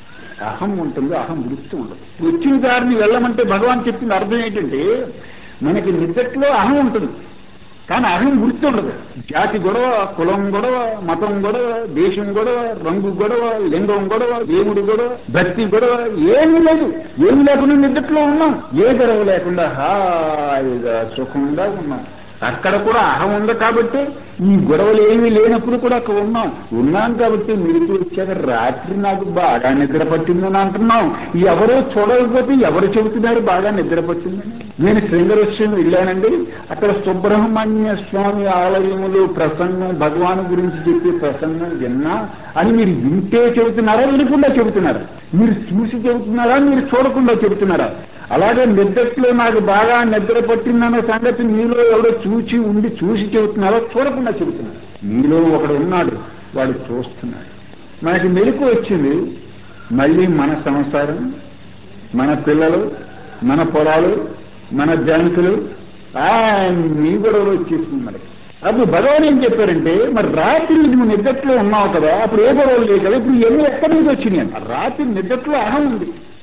అహం ఉంటుంది అహం వృత్తి ఉండదు వచ్చిన దారిని వెళ్ళమంటే భగవాన్ చెప్పిన అర్థం ఏంటంటే మనకి నిద్దట్లో అహం ఉంటుంది కానీ అహం వృత్తి ఉండదు జాతి గొడవ కులం గొడవ మతం గొడవ దేశం గొడవ రంగు గొడవ లింగం గొడవ దేవుడు గొడవ భక్తి గొడవ ఏమీ లేదు ఏమి లేకుండా నిద్దట్లో ఉన్నాం ఏ గొడవ లేకుండా హాయిగా సుఖంగా ఉన్నాం అక్కడ కూడా అహం ఉంది కాబట్టి ఈ గొడవలు ఏమీ లేనప్పుడు కూడా అక్కడ ఉన్నాం ఉన్నాం కాబట్టి మీరు వచ్చాక రాత్రి నాకు బాగా నిద్ర పట్టిందని అంటున్నాం ఎవరో చూడకపోతే ఎవరు చెబుతున్నారు బాగా నిద్ర పట్టిందని నేను శృంగరస్యం వెళ్ళానండి అక్కడ సుబ్రహ్మణ్య స్వామి ఆలయములు ప్రసంగం భగవాన్ గురించి చెప్పే ప్రసంగం విన్నా అని మీరు వింటే చెబుతున్నారా వినకుండా చెబుతున్నారా మీరు చూసి చెబుతున్నారా మీరు చూడకుండా చెబుతున్నారా అలాగే నిద్రలో నాకు బాగా నిద్ర పట్టిందన్న సంగతి మీలో ఎవడో చూసి ఉండి చూసి చెబుతున్నారో చూడకుండా చెబుతున్నారు మీలో ఒకడు ఉన్నాడు వాడు చూస్తున్నాడు మనకి మెలకు వచ్చింది మళ్ళీ మన సంసారం మన పిల్లలు మన పొలాలు మన బ్యాంకులు మీ గొడవలు వచ్చేసింది మనకి అప్పుడు భగవాన్ ఏం చెప్పారంటే మరి రాత్రి నువ్వు నిద్రలో ఉన్నావు కదా అప్పుడు ఏ గొడవలు లేవు కదా ఇప్పుడు ఎన్ని ఎక్కడి నుంచి వచ్చినాయి రాత్రి నిద్రలో అహం ఉంది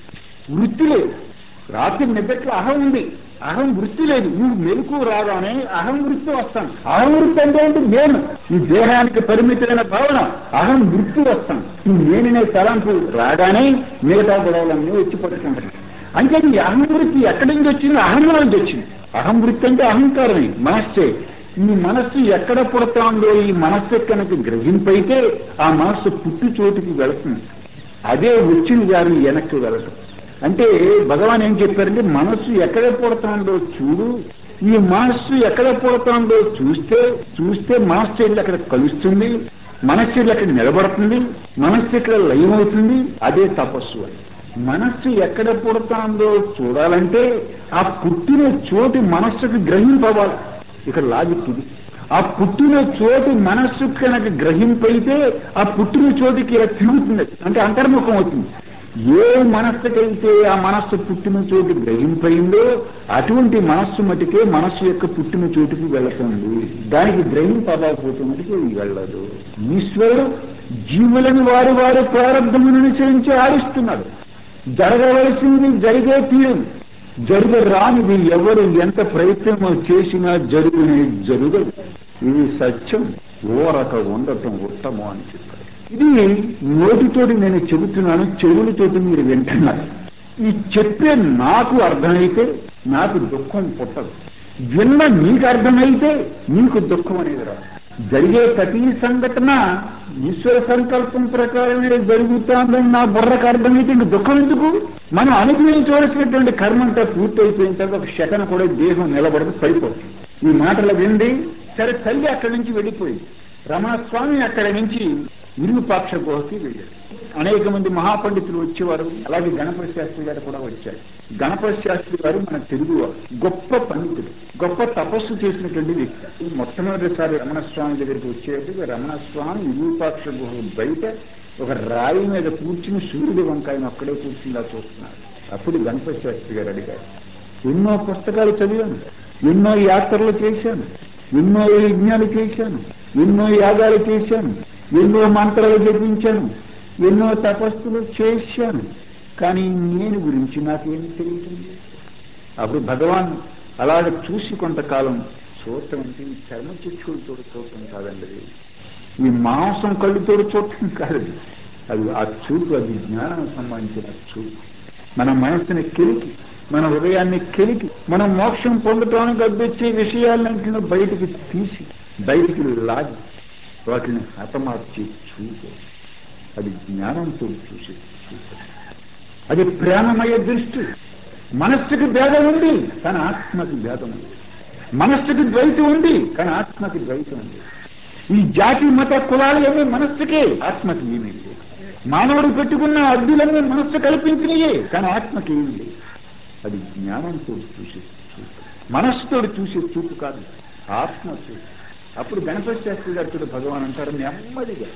వృత్తి లేదు రాత్రి నిద్రలో అహం ఉంది అహం వృత్తి లేదు నువ్వు మెలకు రాగానే అహం వృత్తి వస్తాను అహం వృత్తి అంటే ఏంటి నేను ఈ దేహానికి పరిమితమైన భావన అహం వృత్తి వస్తాను ఈ నేననే తలంపు రాగానే మిగతా గొడవలన్నీ వచ్చి పట్టుకుంటాను అంటే ఈ అహం వృత్తి ఎక్కడి నుంచి వచ్చింది అహంలో నుంచి వచ్చింది అహం వృత్తి అంటే అహంకారమే మనస్సే ఈ మనస్సు ఎక్కడ పుడతాందో ఈ మనస్సు కనుక గ్రహింపైతే ఆ మనస్సు పుట్టి చోటుకి వెళుతుంది అదే వచ్చిన గారి వెనక్కి వెళ్ళటం అంటే భగవాన్ ఏం చెప్పారంటే మనస్సు ఎక్కడ పుడతాందో చూడు ఈ మనస్సు ఎక్కడ పుడతాందో చూస్తే చూస్తే మనస్సు వెళ్ళి అక్కడ కలుస్తుంది మనస్సు వెళ్ళి అక్కడ నిలబడుతుంది మనస్సు ఇక్కడ లయమవుతుంది అదే తపస్సు అని మనస్సు ఎక్కడ పుడతాందో చూడాలంటే ఆ పుట్టిన చోటు మనస్సుకు గ్రహింపవాలి ఇక్కడ లాజిక్ ఇది ఆ పుట్టిన చోటు మనస్సు కనుక గ్రహింపైతే ఆ పుట్టిన చోటుకి ఇలా తిరుగుతుంది అంటే అంతర్ముఖం అవుతుంది ఏ మనస్సుకైతే ఆ మనస్సు పుట్టిన చోటు గ్రహింపైందో అటువంటి మనస్సు మటుకే మనస్సు యొక్క పుట్టిన చోటుకి వెళుతుంది దానికి గ్రహింపకపోతే మటుకు వెళ్ళదు ఈశ్వరుడు జీవులను వారి వారి ప్రారంభమును అనుసరించి ఆడిస్తున్నాడు జరగవలసింది జరిగే తీరు జరుగ రానిది ఎవరు ఎంత ప్రయత్నమో చేసినా జరుగునే జరుగదు ఇది సత్యం ఓరక ఉండటం ఉత్తమం అని చెప్పారు ఇది నోటితోటి నేను చెబుతున్నాను చెవులతోటి మీరు వింటున్నారు ఈ చెప్పే నాకు అర్థమైతే నాకు దుఃఖం పుట్టదు విన్న మీకు అర్థమైతే మీకు దుఃఖం అనేది రాదు జరిగే ప్రతి సంఘటన ఈశ్వర సంకల్పం ప్రకారమే జరుగుతుందని నా బుర్రకు అర్థమైతే ఇంక దుఃఖం ఎందుకు మనం అనుభవించవలసినటువంటి కర్మ అంతా పూర్తయిపోయిన తర్వాత ఒక శకన కూడా దేహం నిలబడదు పడిపోతుంది ఈ మాటలు వింది సరే తల్లి అక్కడి నుంచి వెళ్ళిపోయింది రమణస్వామి అక్కడి నుంచి విరూపాక్ష గుహకి వెళ్ళారు అనేక మంది మహాపండితులు వచ్చేవారు అలాగే గణపతి శాస్త్రి గారు కూడా వచ్చారు గణపతి శాస్త్రి గారు మన తెలుగువారు గొప్ప పండితుడు గొప్ప తపస్సు చేసినటువంటి వ్యక్తి మొట్టమొదటిసారి రమణస్వామి దగ్గరికి వచ్చేటప్పుడు రమణస్వామి విరూపాక్ష గుహ బయట ఒక రాయి మీద కూర్చుని సూర్యుడి వంకాయను ఒక్కడే కూర్చుందా చూస్తున్నారు అప్పుడు గణపతి శాస్త్రి గారు అడిగారు ఎన్నో పుస్తకాలు చదివాను ఎన్నో యాత్రలు చేశాను ఎన్నో యజ్ఞాలు చేశాను ఎన్నో యాగాలు చేశాను ఎన్నో మంత్రాలు జపించాను ఎన్నో తపస్సులు చేశాను కానీ నేను గురించి నాకేం తెలియదు అప్పుడు భగవాన్ అలాగ చూసి కొంతకాలం చూడటం అంటే ఈ చర్మ చిచ్చులతో చూడటం కాదండి ఈ మాంసం కళ్ళుతో చూడటం కాదు అది ఆ చూపు అది జ్ఞానం సంబంధించిన చూపు మన మనసుని కెలికి మన హృదయాన్ని కెలికి మనం మోక్షం పొందటానికి అద్దొచ్చే విషయాలన్నింటినీ బయటికి తీసి బయటికి లాగి వాటిని హతమార్చి చూపు అది జ్ఞానంతో చూసి చూపు అది ప్రేమమయ దృష్టి మనస్సుకి భేదం ఉంది కానీ ఆత్మకి భేదం ఉంది మనస్సుకి ద్వైతం ఉంది కానీ ఆత్మకి ద్వైతం ఉంది ఈ జాతి మత కులాలు ఏమీ మనస్సుకే ఆత్మకి ఏమీ లేదు మానవుడు పెట్టుకున్న అడ్డులన్నీ మనస్సు కల్పించినయే కానీ ఆత్మకి ఏమీ లేదు అది జ్ఞానంతో చూసే చూపు మనస్సుతో చూసే చూపు కాదు ఆత్మ చూపు అప్పుడు గణపతి శాస్త్రి గారు భగవాన్ అంటారు నెమ్మదిగా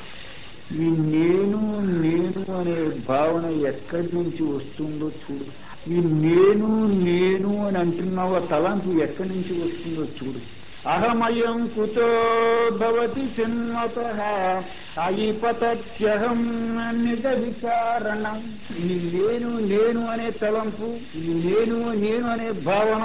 ఈ నేను నేను అనే భావన ఎక్కడి నుంచి వస్తుందో చూడు ఈ నేను నేను అని అంటున్నావు ఆ తలంపు ఎక్కడి నుంచి వస్తుందో చూడు అహమయం కుతో భవతి చిన్మత అయిపత్యహం నిజ విచారణం ఈ నేను నేను అనే తలంపు ఈ నేను నేను అనే భావన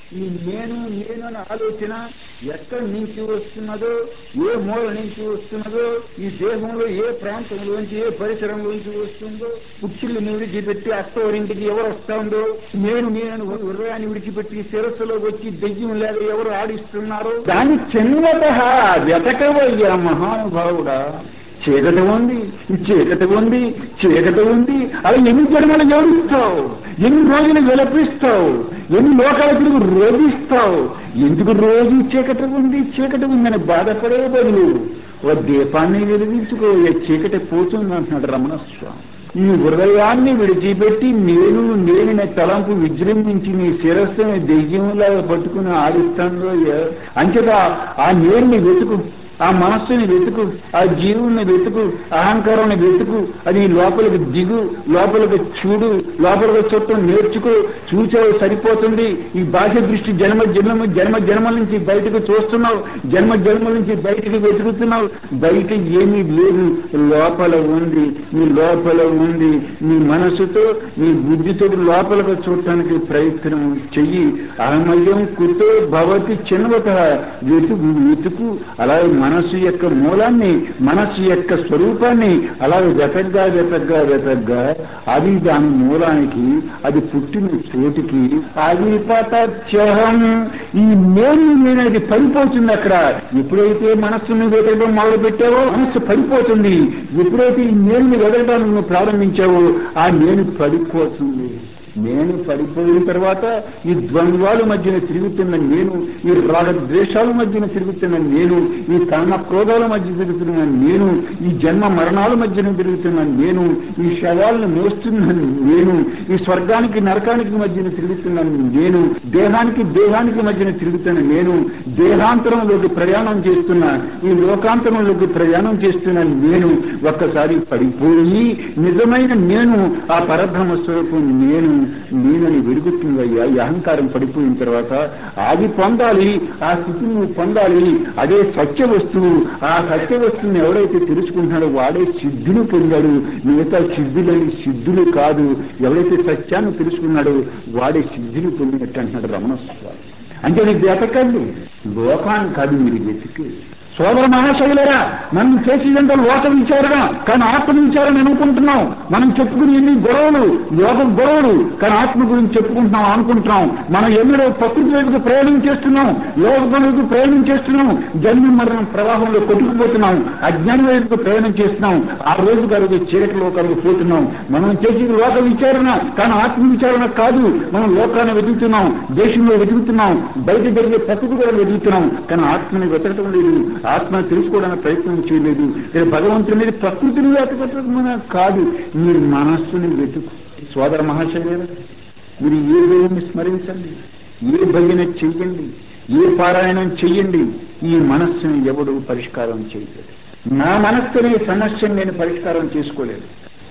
ఈ నేను నేను అనే ఆలోచన ఎక్కడి నుంచి వస్తున్నదో ఏ మూల నుంచి వస్తున్నదో ఈ దేహంలో ఏ ప్రాంతంలోంచి ఏ పరిసరంలోంచి వస్తుందో పుట్టిల్ని విడిచిపెట్టి అత్తవారింటికి ఎవరు వస్తుందో నేను నేను హృదయాన్ని విడిచిపెట్టి శిరస్సులో వచ్చి దెయ్యం లేక ఎవరు ఆడిస్తున్నారో దాని చిన్నత వెతకవయ్యా మహానుభావుడా చీకటి ఉంది చీకటి ఉంది చీకటి ఉంది అలా ఎన్ని జన్మలు జోడిస్తావు ఎన్ని రోజులు విలపిస్తావు ఎన్ని లోకాల తిరుగు రోగిస్తావు ఎందుకు రోజు చీకటి ఉంది చీకటి ఉందని బాధపడే బదులు ఓ దీపాన్ని వెలిగించుకో ఏ చీకటి పోతుంది అంటున్నాడు రమణ స్వామి ఈ హృదయాన్ని విడిచిపెట్టి నేను నేనిన తలంపు విజృంభించి నీ శిరస్సుని దెయ్యంలాగా పట్టుకుని ఆడిస్తాను అంచేత ఆ నేరుని వెతుకు ఆ మనస్సుని వెతుకు ఆ జీవుని వెతుకు అహంకారాన్ని వెతుకు అది లోపలికి దిగు లోపలికి చూడు లోపలికి చుట్టం నేర్చుకో చూచావు సరిపోతుంది ఈ బాహ్య దృష్టి జన్మ జన్మ జన్మ జన్మల నుంచి బయటకు చూస్తున్నావు జన్మ జన్మల నుంచి బయటకు వెతుకుతున్నావు బయట ఏమీ లేదు లోపల ఉంది నీ లోపల ఉంది నీ మనసుతో నీ బుద్ధితో లోపలికి చూడటానికి ప్రయత్నం చెయ్యి అహమయం కుతో భవతి చిన్నవత వెతుకు వెతుకు అలాగే మనస్సు యొక్క మూలాన్ని మనస్సు యొక్క స్వరూపాన్ని అలాగే వెతగ్గా వెతగ్గా వెతగ్గా అది దాని మూలానికి అది పుట్టిన చోటికి అది పతచ్చహం ఈ నేను నేనది పడిపోతుంది అక్కడ ఎప్పుడైతే మనస్సును వెతకడం మొదలు పెట్టావో మనస్సు పడిపోతుంది ఎప్పుడైతే ఈ నేను వెతకడానికి నువ్వు ప్రారంభించావో ఆ నేను పడిపోతుంది నేను పడిపోయిన తర్వాత ఈ ద్వంద్వాల మధ్యన తిరుగుతున్న నేను ఈ రాగద్వేషాల మధ్యన తిరుగుతున్న నేను ఈ కామ క్రోధాల మధ్య తిరుగుతున్న నేను ఈ జన్మ మరణాల మధ్యన తిరుగుతున్న నేను ఈ శవాలను మోస్తున్న నేను ఈ స్వర్గానికి నరకానికి మధ్యన తిరుగుతున్న నేను దేహానికి దేహానికి మధ్యన తిరుగుతున్న నేను దేహాంతరంలోకి ప్రయాణం చేస్తున్న ఈ లోకాంతరంలోకి ప్రయాణం చేస్తున్న నేను ఒక్కసారి పడిపోయి నిజమైన నేను ఆ పరబ్రహ్మ స్వరూపం నేను నేనని వెలుగుతుందయ్యా ఈ అహంకారం పడిపోయిన తర్వాత అది పొందాలి ఆ స్థితిని నువ్వు పొందాలి అదే సత్య వస్తువు ఆ సత్య వస్తువుని ఎవడైతే తెలుసుకుంటున్నాడో వాడే సిద్ధులు పొందాడు మిగతా సిద్ధులని సిద్ధులు కాదు ఎవరైతే సత్యాన్ని తెలుసుకున్నాడో వాడే సిద్ధులు పొందినట్టు అంటున్నాడు రమణ స్వామి అంటే నీకు వెతకండి లోకాన్ని కాదు మీరు వెతికి సోదర మహాశైలరా మనం చేసేదంతా లోక విచారణ కానీ ఆత్మ విచారణ అనుకుంటున్నాం మనం చెప్పుకుని ఎన్ని గొడవలు లోక గొడవలు కానీ ఆత్మ గురించి చెప్పుకుంటున్నాం అనుకుంటున్నాం మనం ఎన్నడో ప్రకృతి వైపుకు ప్రయాణం చేస్తున్నాం లోక వైపు ప్రయాణం చేస్తున్నాం జన్మ మరణం ప్రవాహంలో కొట్టుకుపోతున్నాం అజ్ఞానం వైపుకు ప్రయాణం చేస్తున్నాం ఆ రోజు కలుగు చీకటిలో కలుగు పోతున్నాం మనం చేసేది లోక విచారణ కానీ ఆత్మ విచారణ కాదు మనం లోకాన్ని వెతుకుతున్నాం దేశంలో వెతుకుతున్నాం బయట జరిగే ప్రకృతి కూడా వెతుకుతున్నాం కానీ ఆత్మని వెతకటం లేదు ఆత్మను తెలుసుకోవడానికి ప్రయత్నం చేయలేదు నేను భగవంతుడి మీద ప్రకృతిని వెతకటం కాదు మీరు మనస్సుని వెతుకు సోదర మహాశయ మీరు ఏ దేవుని స్మరించండి ఏ భజన చెయ్యండి ఏ పారాయణం చెయ్యండి ఈ మనస్సుని ఎవడు పరిష్కారం చేయలేదు నా మనస్సు అనే సమస్యను నేను పరిష్కారం చేసుకోలేదు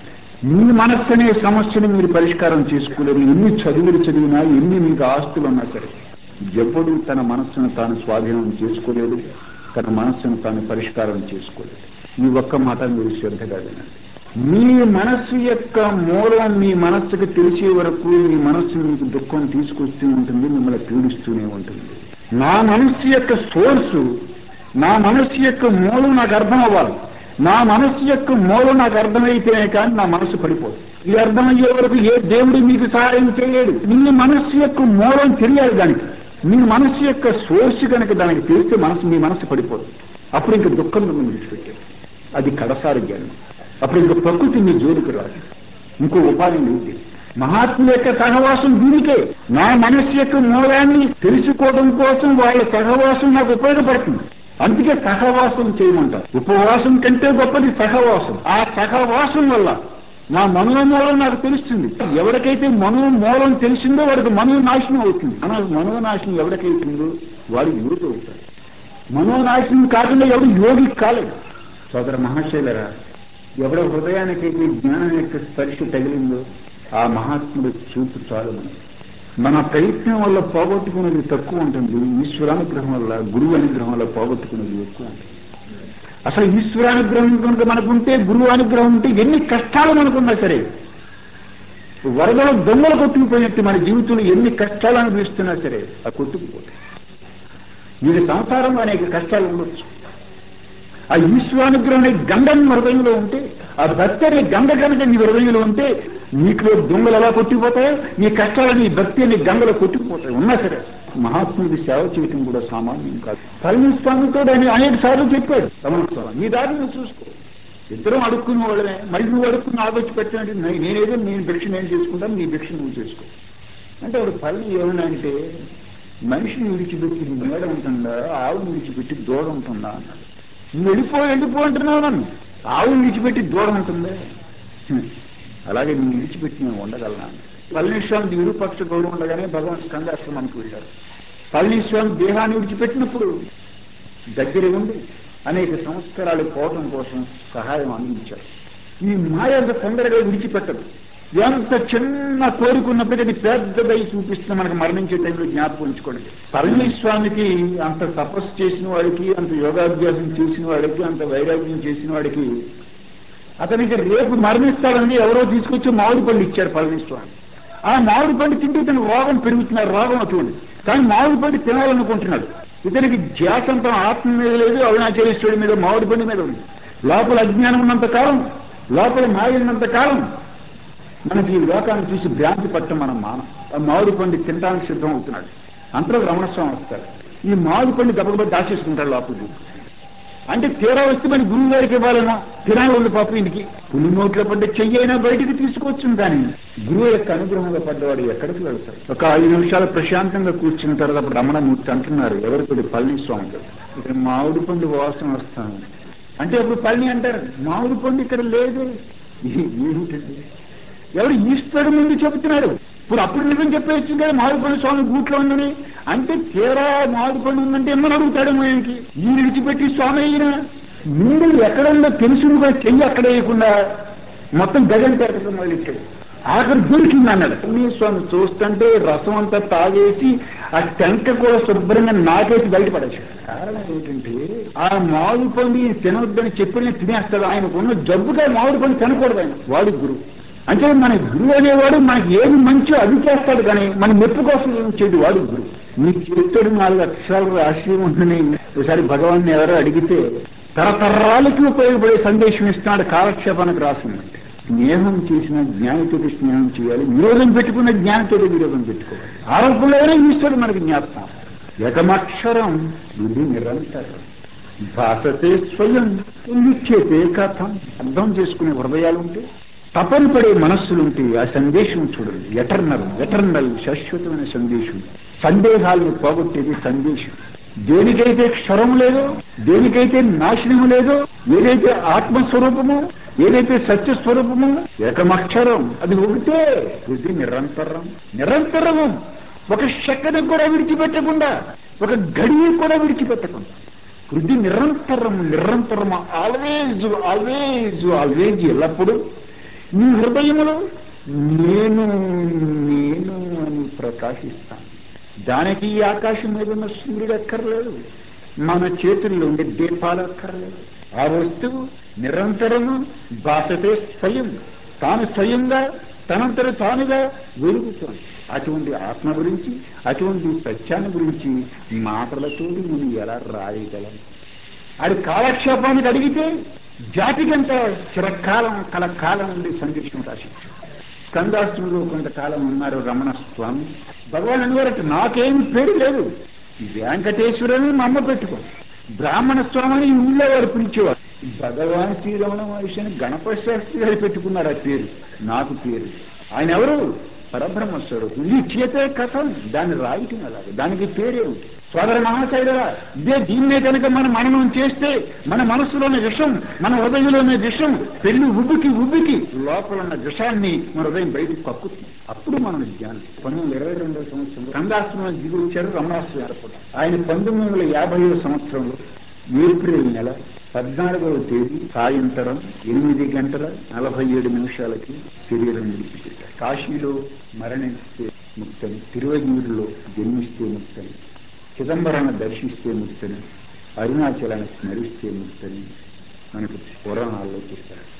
మీ మనస్సు అనే సమస్యను మీరు పరిష్కారం చేసుకోలేరు ఎన్ని చదువులు చదివినా ఎన్ని మీకు ఆస్తులు ఉన్నా సరే ఎవడు తన మనస్సును తాను స్వాధీనం చేసుకోలేదు తన మనస్సును తాను పరిష్కారం చేసుకోలేదు ఈ ఒక్క మాట మీరు శ్రద్ధగా వినండి మీ మనస్సు యొక్క మూలం మీ మనస్సుకు తెలిసే వరకు మీ మనస్సు మీకు దుఃఖం తీసుకొస్తూ ఉంటుంది మిమ్మల్ని పీడిస్తూనే ఉంటుంది నా మనస్సు యొక్క సోర్సు నా మనస్సు యొక్క మూలం నాకు అర్థం అవ్వాలి నా మనస్సు యొక్క మూలం నాకు అర్థమైతేనే కానీ నా మనస్సు పడిపోదు ఇది అర్థమయ్యే వరకు ఏ దేవుడు మీకు సహాయం చేయలేడు మీ మనస్సు యొక్క మూలం తెలియాలి దానికి మీ మనస్సు యొక్క సోర్స్ కనుక దానికి తెలిస్తే మనసు మీ మనస్సు పడిపోదు అప్పుడు ఇంక దుఃఖం మిమ్మల్ని విడిచిపెట్టారు అది కడసారి జ్ఞానం అప్పుడు ఇంక ప్రకృతి మీ జోలికి రాదు ఇంకో ఉపాయం లేదు మహాత్ముల యొక్క సహవాసం దీనికే నా మనస్సు యొక్క మూలాన్ని తెలుసుకోవడం కోసం వాళ్ళ సహవాసం నాకు ఉపయోగపడుతుంది అందుకే సహవాసం చేయమంటారు ఉపవాసం కంటే గొప్పది సహవాసం ఆ సహవాసం వల్ల నా మనోమూలం నాకు తెలుస్తుంది ఎవరికైతే మనోమూలం తెలిసిందో వాడికి మనోనాశనం అవుతుంది మన మనోనాశనం ఎవరికైతుందో వాడు యోగి అవుతాడు మనోనాశనం కాకుండా ఎవడు యోగి కాలేదు సోదర మహాశైలరా ఎవడ హృదయానికైతే జ్ఞానం యొక్క స్పర్శ తగిలిందో ఆ మహాత్ముడు చూపు చాలు మనకి మన ప్రయత్నం వల్ల పోగొట్టుకునేది తక్కువ ఉంటుంది ఈశ్వరానుగ్రహం వల్ల గురువు అనుగ్రహం వల్ల పోగొట్టుకునేది ఎక్కువ ఉంటుంది అసలు ఈశ్వరానుగ్రహం కనుక మనకుంటే గురువు అనుగ్రహం ఉంటే ఎన్ని కష్టాలు మనకున్నా సరే వరదలో దొంగలు కొట్టుకుపోయినట్టు మన జీవితంలో ఎన్ని కష్టాలు అనిపిస్తున్నా సరే ఆ కొట్టుకుపోతాయి వీడి సంసారంలో అనేక కష్టాలు ఉండొచ్చు ఆ ఈశ్వరానుగ్రహం అనే గంగ నీ హృదయంలో ఉంటే ఆ భక్తి అనే గంగ కనుక నీ హృదయంలో ఉంటే నీకులో దొంగలు ఎలా కొట్టుకుపోతాయో నీ కష్టాలని ఈ భక్తి అనే గంగలో కొట్టుకుపోతాయి ఉన్నా సరే మహాత్ముడి సేవ చేయటం కూడా సామాన్యం కాదు పళనిస్వామితో ఆయన అనేక సార్లు చెప్పాడు రమణ స్వామి నీ దారి నువ్వు చూసుకో ఇద్దరం అడుక్కున్న వాళ్ళమే మరి నువ్వు అడుక్కుని ఆగొచ్చి పెట్టినట్టు నేనేదో నేను భిక్ష నేను చేసుకుంటాను నీ భిక్ష నువ్వు చేసుకో అంటే వాడు పళ్ళని ఏమన్నా అంటే మనిషిని విడిచిపెట్టి మేడ ఉంటుందా ఆవుని విడిచిపెట్టి దూడ ఉంటుందా అన్నాడు నువ్వు వెళ్ళిపో వెళ్ళిపో అంటున్నావు నన్ను ఆవుని విడిచిపెట్టి దూడ ఉంటుందా హ్మ్. అలాగే నువ్వు విడిచిపెట్టి నేను ఉండగలనా పళనిస్వామి విరూపక్ష గౌరవం ఉండగానే భగవాన్ స్కందాశ్రమానికి వెళ్ళారు పళనిస్వామి దేహాన్ని విడిచిపెట్టినప్పుడు దగ్గర ఉండి అనేక సంస్కారాలు పోవటం కోసం సహాయం అందించారు ఈ మాయ అంత తొందరగా విడిచిపెట్టదు ఎంత చిన్న కోరుకున్నప్పటికీ పెద్దదై చూపిస్తే మనకు మరణించే టైంలో జ్ఞాపకం ఉంచుకోండి పరమేశ్వామికి అంత తపస్సు చేసిన వాడికి అంత యోగాభ్యాసం చేసిన వాడికి అంత వైరాగ్యం చేసిన వాడికి అతనికి రేపు మరణిస్తాడని ఎవరో తీసుకొచ్చి మామిడి పండు ఇచ్చారు పళనిస్వామి ఆ మామిడి పండు తింటే ఇతను రోగం పెరుగుతున్నారు రోగం అటువంటి కానీ మామిడి పండు తినాలనుకుంటున్నాడు ఇతనికి ధ్యాసంతో ఆత్మ మీద లేదు అరుణాచలేశ్వరుడి మీద మామిడి పండు మీద ఉంది లోపల అజ్ఞానం ఉన్నంత కాలం లోపల మాయ ఉన్నంత కాలం మనకి ఈ లోకాన్ని చూసి భ్రాంతి పట్టం మనం మానం ఆ మామిడి పండు తినడానికి సిద్ధం అవుతున్నాడు అంతలో రమణస్వామి వస్తాడు ఈ మామిడి పండు గబగబా దాచేసుకుంటాడు లోపలికి అంటే తీరా వస్తే మన గురువు గారికి ఇవ్వాలన్నా తినాలి పాప ఇంటికి పులి నోట్లో పడ్డ చెయ్యి అయినా బయటికి తీసుకొచ్చింది కానీ గురువు యొక్క అనుగ్రహంలో పడ్డవాడు ఎక్కడికి వెళ్తాడు ఒక ఐదు నిమిషాలు ప్రశాంతంగా కూర్చున్న తర్వాత అప్పుడు రమణమూర్తి అంటున్నారు ఎవరికి పళనిస్వామి ఇక్కడ మామిడి పండు వాసన వస్తాను అంటే అప్పుడు పళని అంటారు మామిడి పండు ఇక్కడ లేదు ఏ- ఏమిటండి ఎవరు ఈశ్వరుడు ముందు చెబుతున్నాడు ఇప్పుడు అప్పుడు నిజం చెప్పేయచ్చు కదా మామిడిపండు స్వామి గూట్లో ఉందని అంటే తీరా మామిడిపండు ఉందంటే ఎమ్మని అడుగుతాడు ఆయనకి ఈ విడిచిపెట్టి స్వామి అయినా ముందు ఎక్కడుందో తెలుసుని కూడా చెయ్యి అక్కడ వేయకుండా మొత్తం గజం పెట్టడం మొదలెట్టాడు ఆఖరి దొరికింది అన్నాడు మీ స్వామి చూస్తుంటే రసం అంతా తాగేసి ఆ టెంక కూడా శుభ్రంగా నాకేసి బయటపడేశాడు కారణం ఏంటంటే ఆ మామిడి పండు ఈయన తినొద్దని చెప్పిన తినేస్తాడు ఆయనకున్న జబ్బుగా మామిడి పండు తినకూడదు ఆయన వాడి గురువు అంటే మన గురువు అనేవాడు మనకి ఏది మంచో అది చేస్తాడు కానీ మన మెప్పు కోసం ఏం చేయడు వాడు గురువు నీ చేతుడు నాలుగు అక్షరాలు రాసి ఉందని ఒకసారి భగవాన్ ఎవరో అడిగితే తరతరాలకి ఉపయోగపడే సందేశం ఇస్తున్నాడు కాలక్షేపానికి రాసిందంటే స్నేహం చేసిన జ్ఞానితో స్నేహం చేయాలి విరోధం పెట్టుకున్న జ్ఞానితో విరోధం పెట్టుకోవాలి ఆరోపణలోనే ఈశ్వరుడు మనకి జ్ఞాపకం ఏకమక్షరం ఇది నిరంతరం భాసతే స్వయం నిత్యతే కథం అర్థం చేసుకునే హృదయాలు ఉంటే తపన పడే మనస్సులుంటే ఆ సందేశం చూడండి ఎటర్నల్ ఎటర్నల్ శాశ్వతమైన సందేశం సందేహాలను పోగొట్టేది సందేశం దేనికైతే క్షరం లేదో దేనికైతే నాశనం లేదో ఏదైతే ఆత్మస్వరూపమో ఏదైతే సత్యస్వరూపమో ఏకమక్షరం అది ఒకటే ఇది నిరంతరం నిరంతరము ఒక శక్కని కూడా విడిచిపెట్టకుండా ఒక గడియ కూడా విడిచిపెట్టకుండా వృద్ధి నిరంతరం నిరంతరం ఆల్వేజ్ ఆల్వేజ్ ఆల్వేజ్ ఎల్లప్పుడూ నీ హృదయములో నేను నేను అని ప్రకాశిస్తాను దానికి ఈ ఆకాశం మీద ఉన్న సూర్యుడు అక్కర్లేదు మన చేతుల్లో ఉండే దీపాలు అక్కర్లేదు ఆ వస్తువు నిరంతరము భాషతే స్వయం తాను స్వయంగా తనంతట తానుగా వెలుగుతోంది అటువంటి ఆత్మ గురించి అటువంటి సత్యాన్ని గురించి మాటలతో నేను ఎలా రాయగలం అది కాలక్షేపానికి అడిగితే జాతికంత చిరకాలం కలకాలం నుండి సందేశం రాసించాడు స్కందాశ్రమంలో కొంతకాలం ఉన్నారు రమణ స్వామి భగవాన్ అనేవారట నాకేమి పేరు లేదు వెంకటేశ్వరుని మా అమ్మ పెట్టుకో బ్రాహ్మణ స్వామి అని ఈ ఊళ్ళో వారు పిలిచేవారు భగవాన్ శ్రీరమణ మహర్షిని గణపతి శాస్త్రి గారు పెట్టుకున్నారు ఆ పేరు నాకు పేరు ఆయన ఎవరు పరబ్రహ్మ స్వరూపం ఇది చేతే కథం దాన్ని రాయటం అలాగే దానికి పేరేమిటి సోదర మహాశైలరా ఇదే దీన్నే కనుక మనం మననం చేస్తే మన మనస్సులోని విషం మన హృదయంలోని విషం పెళ్లి ఉబ్బికి ఉబ్బికి లోపల ఉన్న విషాన్ని మన హృదయం బయటకు కక్కుతుంది అప్పుడు మనం జ్ఞానం పంతొమ్మిది వందల ఇరవై రెండవ సంవత్సరంలో కందాశ్రమం దిగి వచ్చారు రమణాశ్రమం ఏర్పడ్డారు ఆయన పంతొమ్మిది వందల యాభై సంవత్సరంలో ఏప్రిల్ నెల పద్నాలుగవ తేదీ సాయంత్రం ఎనిమిది గంటల నలభై ఏడు నిమిషాలకి శరీరం విడిచిపెట్టారు కాశీలో మరణిస్తే ముక్తని తిరువగిరిలో జన్మిస్తే ముక్తని చిదంబరాన్ని దర్శిస్తే ముక్తని అరుణాచలాన్ని స్మరిస్తే ముక్తని మనకు పురాణాల్లో చెప్పారు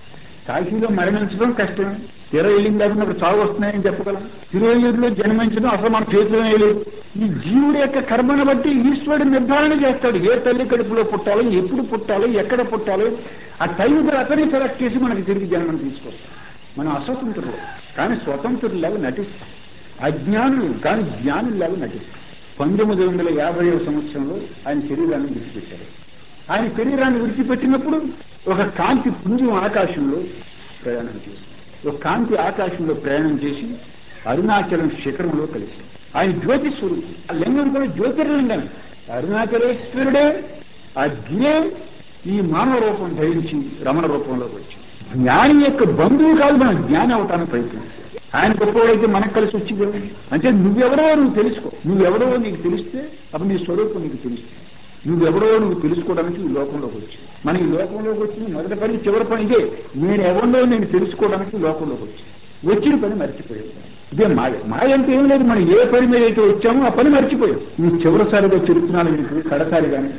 కాశీలో మరణించడం కష్టమే తీరా వెళ్ళిన తర్వాత మనకు చావు వస్తున్నాయని చెప్పగలం తిరువయ్యూరులో జన్మించడం అసలు మన చేతిలో లేదు ఈ జీవుడి యొక్క కర్మను బట్టి ఈశ్వరుడు నిర్ధారణ చేస్తాడు ఏ తల్లి కడుపులో పుట్టాలో ఎప్పుడు పుట్టాలో ఎక్కడ పుట్టాలో ఆ టైం అతనే సెలెక్ట్ చేసి మనకి తిరిగి జన్మను తీసుకొస్తాం మనం అస్వతంత్రులు కానీ స్వతంత్రులాగా నటిస్తాం అజ్ఞానులు కానీ జ్ఞానులాగా నటిస్తాం పంతొమ్మిది వందల యాభై సంవత్సరంలో ఆయన శరీరాన్ని విడిచిపెట్టారు ఆయన శరీరాన్ని విడిచిపెట్టినప్పుడు ఒక కాంతి పుంజం ఆకాశంలో ప్రయాణం చేసింది ఒక కాంతి ఆకాశంలో ప్రయాణం చేసి అరుణాచలం శిఖరంలో కలిసి ఆయన జ్యోతి స్వరూపం ఆ లింగం కూడా జ్యోతిర్లింగం అరుణాచలేశ్వరుడే ఆ గిరే ఈ మానవ రూపం ధరించి రమణ రూపంలోకి వచ్చి జ్ఞాని యొక్క బంధువు కాదు మనం జ్ఞాని అవటానికి ప్రయత్నించాలి ఆయన గొప్పవాడైతే మనకు కలిసి వచ్చి కదా అంటే నువ్వెవరో నువ్వు తెలుసుకో నువ్వెవరో నీకు తెలిస్తే అప్పుడు నీ స్వరూపం నీకు తెలుస్తుంది నువ్వెవరో నువ్వు తెలుసుకోవడానికి ఈ లోకంలోకి వచ్చి మన ఈ లోకంలోకి వచ్చిన మొదటి పని చివరి పని ఇదే నేను ఎవరిలో నేను తెలుసుకోవడానికి ఈ లోకంలోకి వచ్చి వచ్చిన పని మర్చిపోయావు ఇదే మాయ మాయ అంటే ఏం లేదు మనం ఏ పని మీద అయితే వచ్చామో ఆ పని మర్చిపోయాం ఈ చివరిసారిగా చెప్తున్నాను మీకు కడసారి కానీ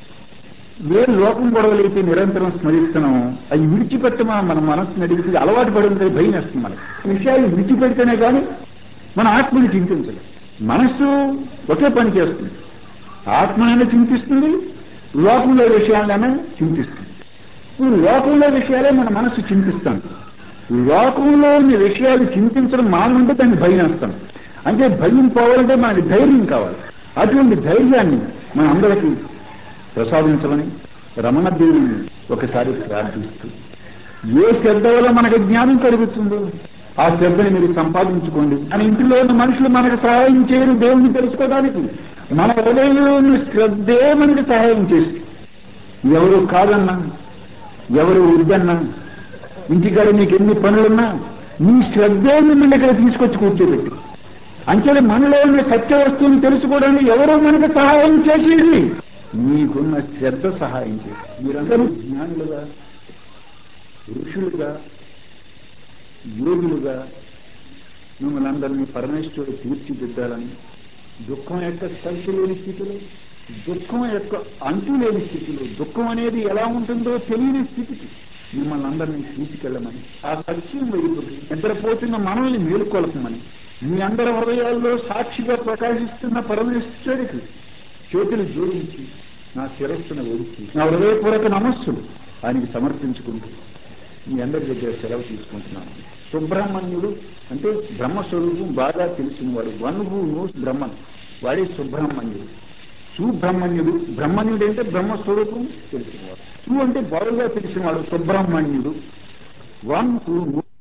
ఏ లోకం గొడవలైతే నిరంతరం స్మరిస్తున్నామో అవి విడిచిపెట్టమా మన మనస్సును అడిగితే అలవాటు పడి ఉంటుంది భయం వేస్తుంది మనకి విషయాలు విడిచిపెడితేనే కానీ మన ఆత్మని చింతించలేదు మనస్సు ఒకే పని చేస్తుంది ఆత్మనైనా చింతిస్తుంది లోకంలో విషయాలైనా చింతిస్తుంది ఇప్పుడు లోకంలో విషయాలే మన మనస్సు చింతిస్తాం లోకంలో ఉన్న విషయాలు చింతించడం మానుంటే దాన్ని భయం వేస్తాం అంటే భయం పోవాలంటే మనకి ధైర్యం కావాలి అటువంటి ధైర్యాన్ని మన అందరికీ ప్రసాదించమని రమణదేవిని ఒకసారి ప్రార్థిస్తూ ఏ శ్రద్ధ వల్ల మనకు జ్ఞానం కలుగుతుందో ఆ శ్రద్ధని మీరు సంపాదించుకోండి మన ఇంటిలో ఉన్న మనుషులు మనకు సహాయం చేయరు దేవుణ్ణి తెలుసుకోవడానికి మన హృదయంలో ఉన్న శ్రద్ధే మనకు సహాయం చేసి ఎవరు కాదన్నా ఎవరు వద్దన్నా ఇంటికాడ నీకు ఎన్ని పనులున్నా నీ శ్రద్ధే మిమ్మల్ని ఇక్కడ తీసుకొచ్చి కూర్చోబెట్టి అంచేది మనలో ఉన్న సత్య వస్తువుని తెలుసుకోవడానికి ఎవరో మనకు సహాయం చేసేది మీకున్న శ్రద్ధ సహాయం చేసి మీరందరూ జ్ఞానులుగా ఋషులుగా యోగులుగా మిమ్మల్ని అందరినీ పరమేశ్వరుడు తీర్చిదిద్దాలని దుఃఖం యొక్క సంఖ్య లేని స్థితిలో దుఃఖం యొక్క అంతు లేని స్థితిలో దుఃఖం అనేది ఎలా ఉంటుందో తెలియని స్థితికి మిమ్మల్ని అందరినీ తీసుకెళ్ళమని ఆ సత్యం వైపుకి నిద్రపోతున్న మనల్ని మేలుకొలపమని మీ అందరి హృదయాల్లో సాక్షిగా ప్రకాశిస్తున్న పరమేశ్వరుడికి చేతులు జోడించి నా శిరస్సును ఒడిచి నా హృదయపూర్వక నమస్సులు ఆయనకి సమర్పించుకుంటూ మీ అందరి దగ్గర సెలవు తీసుకుంటున్నాను సుబ్రహ్మణ్యుడు అంటే బ్రహ్మస్వరూపం బాగా తెలిసినవాడు వన్ హూ నోస్ బ్రహ్మన్ వాడే సుబ్రహ్మణ్యుడు సుబ్రహ్మణ్యుడు బ్రహ్మణ్యుడు అంటే బ్రహ్మస్వరూపం తెలిసినవాడు సు అంటే బాగా తెలిసినవాడు సుబ్రహ్మణ్యుడు వన్ హూ